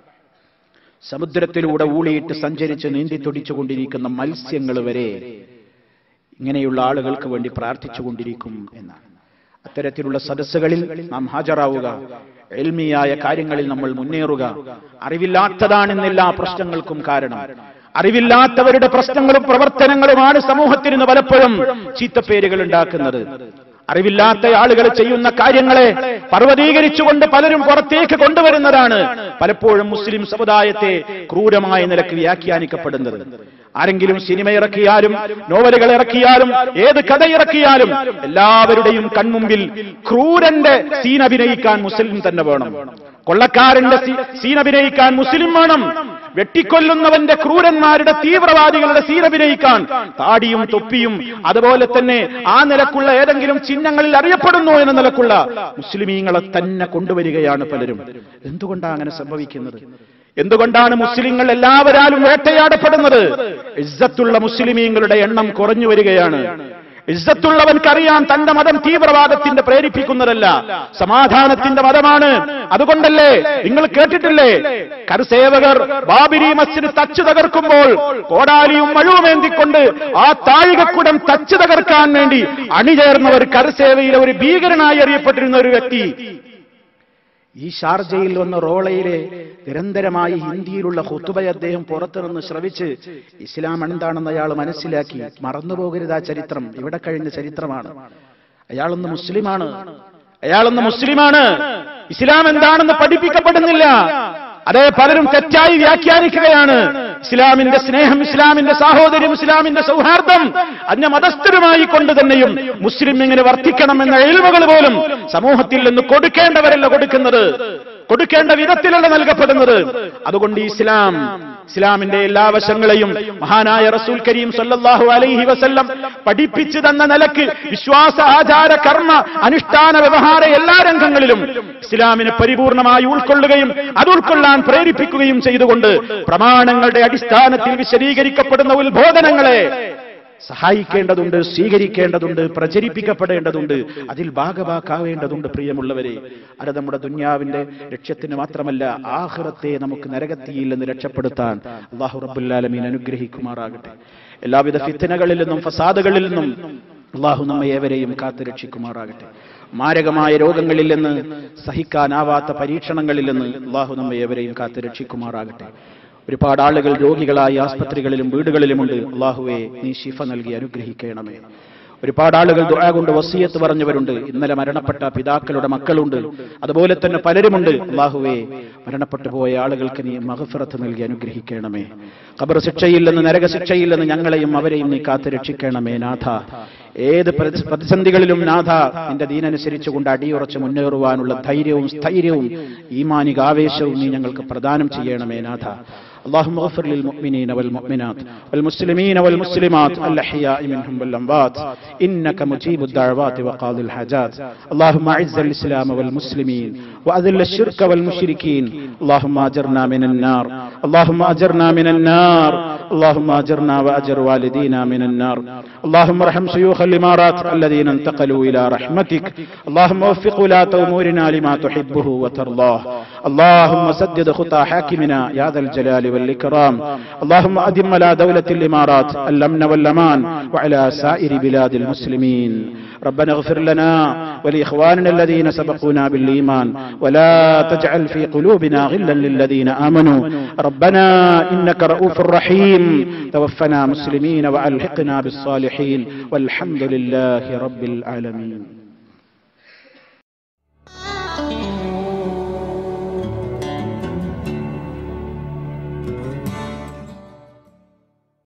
Speaker 1: സമുദ്രത്തിലൂടെ ഊളിയിട്ട് സഞ്ചരിച്ച് നീന്തി തുടിച്ചുകൊണ്ടിരിക്കുന്ന മത്സ്യങ്ങൾ വരെ ഇങ്ങനെയുള്ള ആളുകൾക്ക് വേണ്ടി പ്രാർത്ഥിച്ചു കൊണ്ടിരിക്കും എന്നാണ് അത്തരത്തിലുള്ള സദസ്സുകളിൽ നാം ഹാജരാവുക എൽമിയായ കാര്യങ്ങളിൽ നമ്മൾ മുന്നേറുക അറിവില്ലാത്തതാണെന്നെല്ലാ പ്രശ്നങ്ങൾക്കും കാരണം അറിവില്ലാത്തവരുടെ പ്രശ്നങ്ങളും പ്രവർത്തനങ്ങളുമാണ് സമൂഹത്തിന് ഇന്ന് പലപ്പോഴും ചീത്തപ്പേരുകൾ ഉണ്ടാക്കുന്നത് അറിവില്ലാത്ത ആളുകൾ ചെയ്യുന്ന കാര്യങ്ങളെ പർവ്വതീകരിച്ചുകൊണ്ട് പലരും പുറത്തേക്ക് കൊണ്ടുവരുന്നതാണ് പലപ്പോഴും മുസ്ലിം സമുദായത്തെ ക്രൂരമായ നിലക്ക് വ്യാഖ്യാനിക്കപ്പെടുന്നത് ആരെങ്കിലും സിനിമ ഇറക്കിയാലും നോവലുകൾ ഇറക്കിയാലും ഏത് കഥ ഇറക്കിയാലും എല്ലാവരുടെയും കൺമുമ്പിൽ ക്രൂരന്റെ സീൻ അഭിനയിക്കാൻ മുസ്ലിം തന്നെ വേണം കൊള്ളക്കാരന്റെ സീ- സീൻ അഭിനയിക്കാൻ മുസ്ലിം വേണം വെട്ടിക്കൊല്ലുന്നവന്റെ ക്രൂരന്മാരുടെ തീവ്രവാദികളുടെ സീൻ അഭിനയിക്കാൻ താടിയും തൊപ്പിയും അതുപോലെ തന്നെ ആ നിലക്കുള്ള ഏതെങ്കിലും ചിഹ്നങ്ങളിൽ അറിയപ്പെടുന്നു എന്ന നിലക്കുള്ള മുസ്ലിമീങ്ങളെ തന്നെ കൊണ്ടുവരികയാണ് പലരും എന്തുകൊണ്ടാണ് അങ്ങനെ സംഭവിക്കുന്നത് എന്തുകൊണ്ടാണ് മുസ്ലിങ്ങൾ എല്ലാവരാലും വേട്ടയാടപ്പെടുന്നത് ഇസ്സത്തുള്ള മുസ്ലിമീങ്ങളുടെ എണ്ണം കുറഞ്ഞു വരികയാണ് ഇസ്സത്തുള്ളവൻക്കറിയാം തന്റെ മതം തീവ്രവാദത്തിന്റെ പ്രേരിപ്പിക്കുന്നതല്ല സമാധാനത്തിന്റെ മതമാണ് അതുകൊണ്ടല്ലേ നിങ്ങൾ കേട്ടിട്ടില്ലേ കരുസേവകർ ബാബിരി മസ്ജിദ് തച്ചു തകർക്കുമ്പോൾ കോടാലിയും മഴുവുമേന്തിക്കൊണ്ട് ആ താഴികക്കുടം തച്ചു തകർക്കാൻ വേണ്ടി അണിചേർന്നവർ കരുസേവയിലെ ഒരു ഭീകരനായി അറിയപ്പെട്ടിരുന്ന ഒരു വ്യക്തി ഈ ഷാർജയിൽ വന്ന റോളയിലെ നിരന്തരമായി ഹിന്ദിയിലുള്ള ഹുത്തുബയെ അദ്ദേഹം പുറത്തുനിന്ന് ശ്രവിച്ച് ഇസ്ലാം എന്താണെന്ന് അയാൾ മനസ്സിലാക്കി മറന്നുപോകരുത് ആ ചരിത്രം ഇവിടെ കഴിഞ്ഞ ചരിത്രമാണ് അയാളൊന്ന് മുസ്ലിമാണ് അയാളൊന്ന് മുസ്ലിമാണ് ഇസ്ലാം എന്താണെന്ന് പഠിപ്പിക്കപ്പെടുന്നില്ല അതേ പലരും തെറ്റായി വ്യാഖ്യാനിക്കുകയാണ് ഇസ്ലാമിന്റെ സ്നേഹം ഇസ്ലാമിന്റെ സാഹോദര്യം ഇസ്ലാമിന്റെ സൗഹാർദ്ദം അന്യ മതസ്ഥരുമായി കൊണ്ട് തന്നെയും മുസ്ലിം ഇങ്ങനെ വർദ്ധിക്കണം എന്ന എഴുവുകൾ പോലും സമൂഹത്തിൽ നിന്ന് കൊടുക്കേണ്ടവരല്ല കൊടുക്കുന്നത് കൊടുക്കേണ്ട വിധത്തിലല്ല നൽകപ്പെടുന്നത് അതുകൊണ്ട് ഈ ഇസ്ലാം ഇസ്ലാമിന്റെ എല്ലാ വശങ്ങളെയും മഹാനായ റസൂൽ കരീം സല്ലല്ലാഹു അലൈഹി വസല്ലം പഠിപ്പിച്ചു തന്ന നിലക്ക് വിശ്വാസ ആചാര കർമ്മ അനുഷ്ഠാന വ്യവഹാര എല്ലാ രംഗങ്ങളിലും ഇസ്ലാമിനെ പരിപൂർണമായി ഉൾക്കൊള്ളുകയും അത് ഉൾക്കൊള്ളാൻ പ്രേരിപ്പിക്കുകയും ചെയ്തുകൊണ്ട് പ്രമാണങ്ങളുടെ അടിസ്ഥാനത്തിൽ വിശദീകരിക്കപ്പെടുന്ന ഉത്ബോധനങ്ങളെ സഹായിക്കേണ്ടതുണ്ട് സ്വീകരിക്കേണ്ടതുണ്ട് പ്രചരിപ്പിക്കപ്പെടേണ്ടതുണ്ട് അതിൽ ഭാഗഭാക്കാവേണ്ടതുണ്ട് പ്രിയമുള്ളവരെ അത് നമ്മുടെ ദുന്യാവിന്റെ ലക്ഷ്യത്തിന് മാത്രമല്ല ആഹ്റത്തെ നമുക്ക് നരകത്തിയിൽ നിന്ന് രക്ഷപ്പെടുത്താൻ അള്ളാഹു റബ്ബുല്ലാലമീൻ അനുഗ്രഹിക്കുമാറാകട്ടെ എല്ലാവിധ ഫിത്തനകളിൽ നിന്നും ഫസാദുകളിൽ നിന്നും അള്ളാഹു നമ്മെ ഏവരെയും കാത്തു രക്ഷിക്കുമാറാകട്ടെ മാരകമായ രോഗങ്ങളിൽ നിന്ന് സഹിക്കാനാവാത്ത പരീക്ഷണങ്ങളിൽ നിന്ന് അള്ളാഹു നമ്മെ ഏവരെയും കാത്തു രക്ഷിക്കുമാറാകട്ടെ ഒരുപാട് ആളുകൾ രോഗികളായി ആസ്പത്രികളിലും വീടുകളിലുമുണ്ട് അള്ളാഹുവെ നീ ശിഫ നൽകി അനുഗ്രഹിക്കണമേ ഒരുപാട് ആളുകൾ ദുആ കൊണ്ട് വസീയത്ത് പറഞ്ഞവരുണ്ട് ഇന്നലെ മരണപ്പെട്ട പിതാക്കളുടെ മക്കളുണ്ട് അതുപോലെ തന്നെ പലരുമുണ്ട് അള്ളാഹുവെ മരണപ്പെട്ടു പോയ ആളുകൾക്ക് നീ മഹഫിറത്ത് നൽകി അനുഗ്രഹിക്കണമേ ഖബർ ശിക്ഷയിൽ നിന്ന് നരക ശിക്ഷയിൽ നിന്ന് ഞങ്ങളെയും അവരെയും നീ കാത്തു രക്ഷിക്കണമേ നാഥ ഏത് പ്രതി- പ്രതിസന്ധികളിലും നാഥ നിന്റെ ദീനനുസരിച്ചുകൊണ്ട് അടിയുറച്ച് മുന്നേറുവാനുള്ള ധൈര്യവും സ്ഥൈര്യവും ഈമാനിക ആവേശവും നീ ഞങ്ങൾക്ക് പ്രദാനം ചെയ്യണമേ നാഥ اللهم اغفر للمؤمنين والمؤمنات والمسلمين والمسلمات الأحياء منهم والأموات إنك مجيب الدعوات وقاضي الحاجات اللهم أعز الإسلام والمسلمين وأذل الشرك والمشركين اللهم أجرنا من النار اللهم أجرنا من النار اللهم أجرنا وأجر والدينا من النار اللهم ارحم شيوخ الإمارات الذين انتقلوا إلى رحمتك اللهم وفق ولاة أمورنا لما تحبه وترضاه اللهم سدد خطى حاكمنا يا ذا الجلال والإكرام اللهم أدم على دولة الإمارات الأمن والأمان وعلى سائر بلاد المسلمين ربنا اغفر لنا ولإخواننا الذين سبقونا بالإيمان ولا تجعل في قلوبنا غلا للذين آمنوا ربنا إنك رؤوف رحيم توفنا مسلمين وألحقنا بالصالحين والحمد لله رب العالمين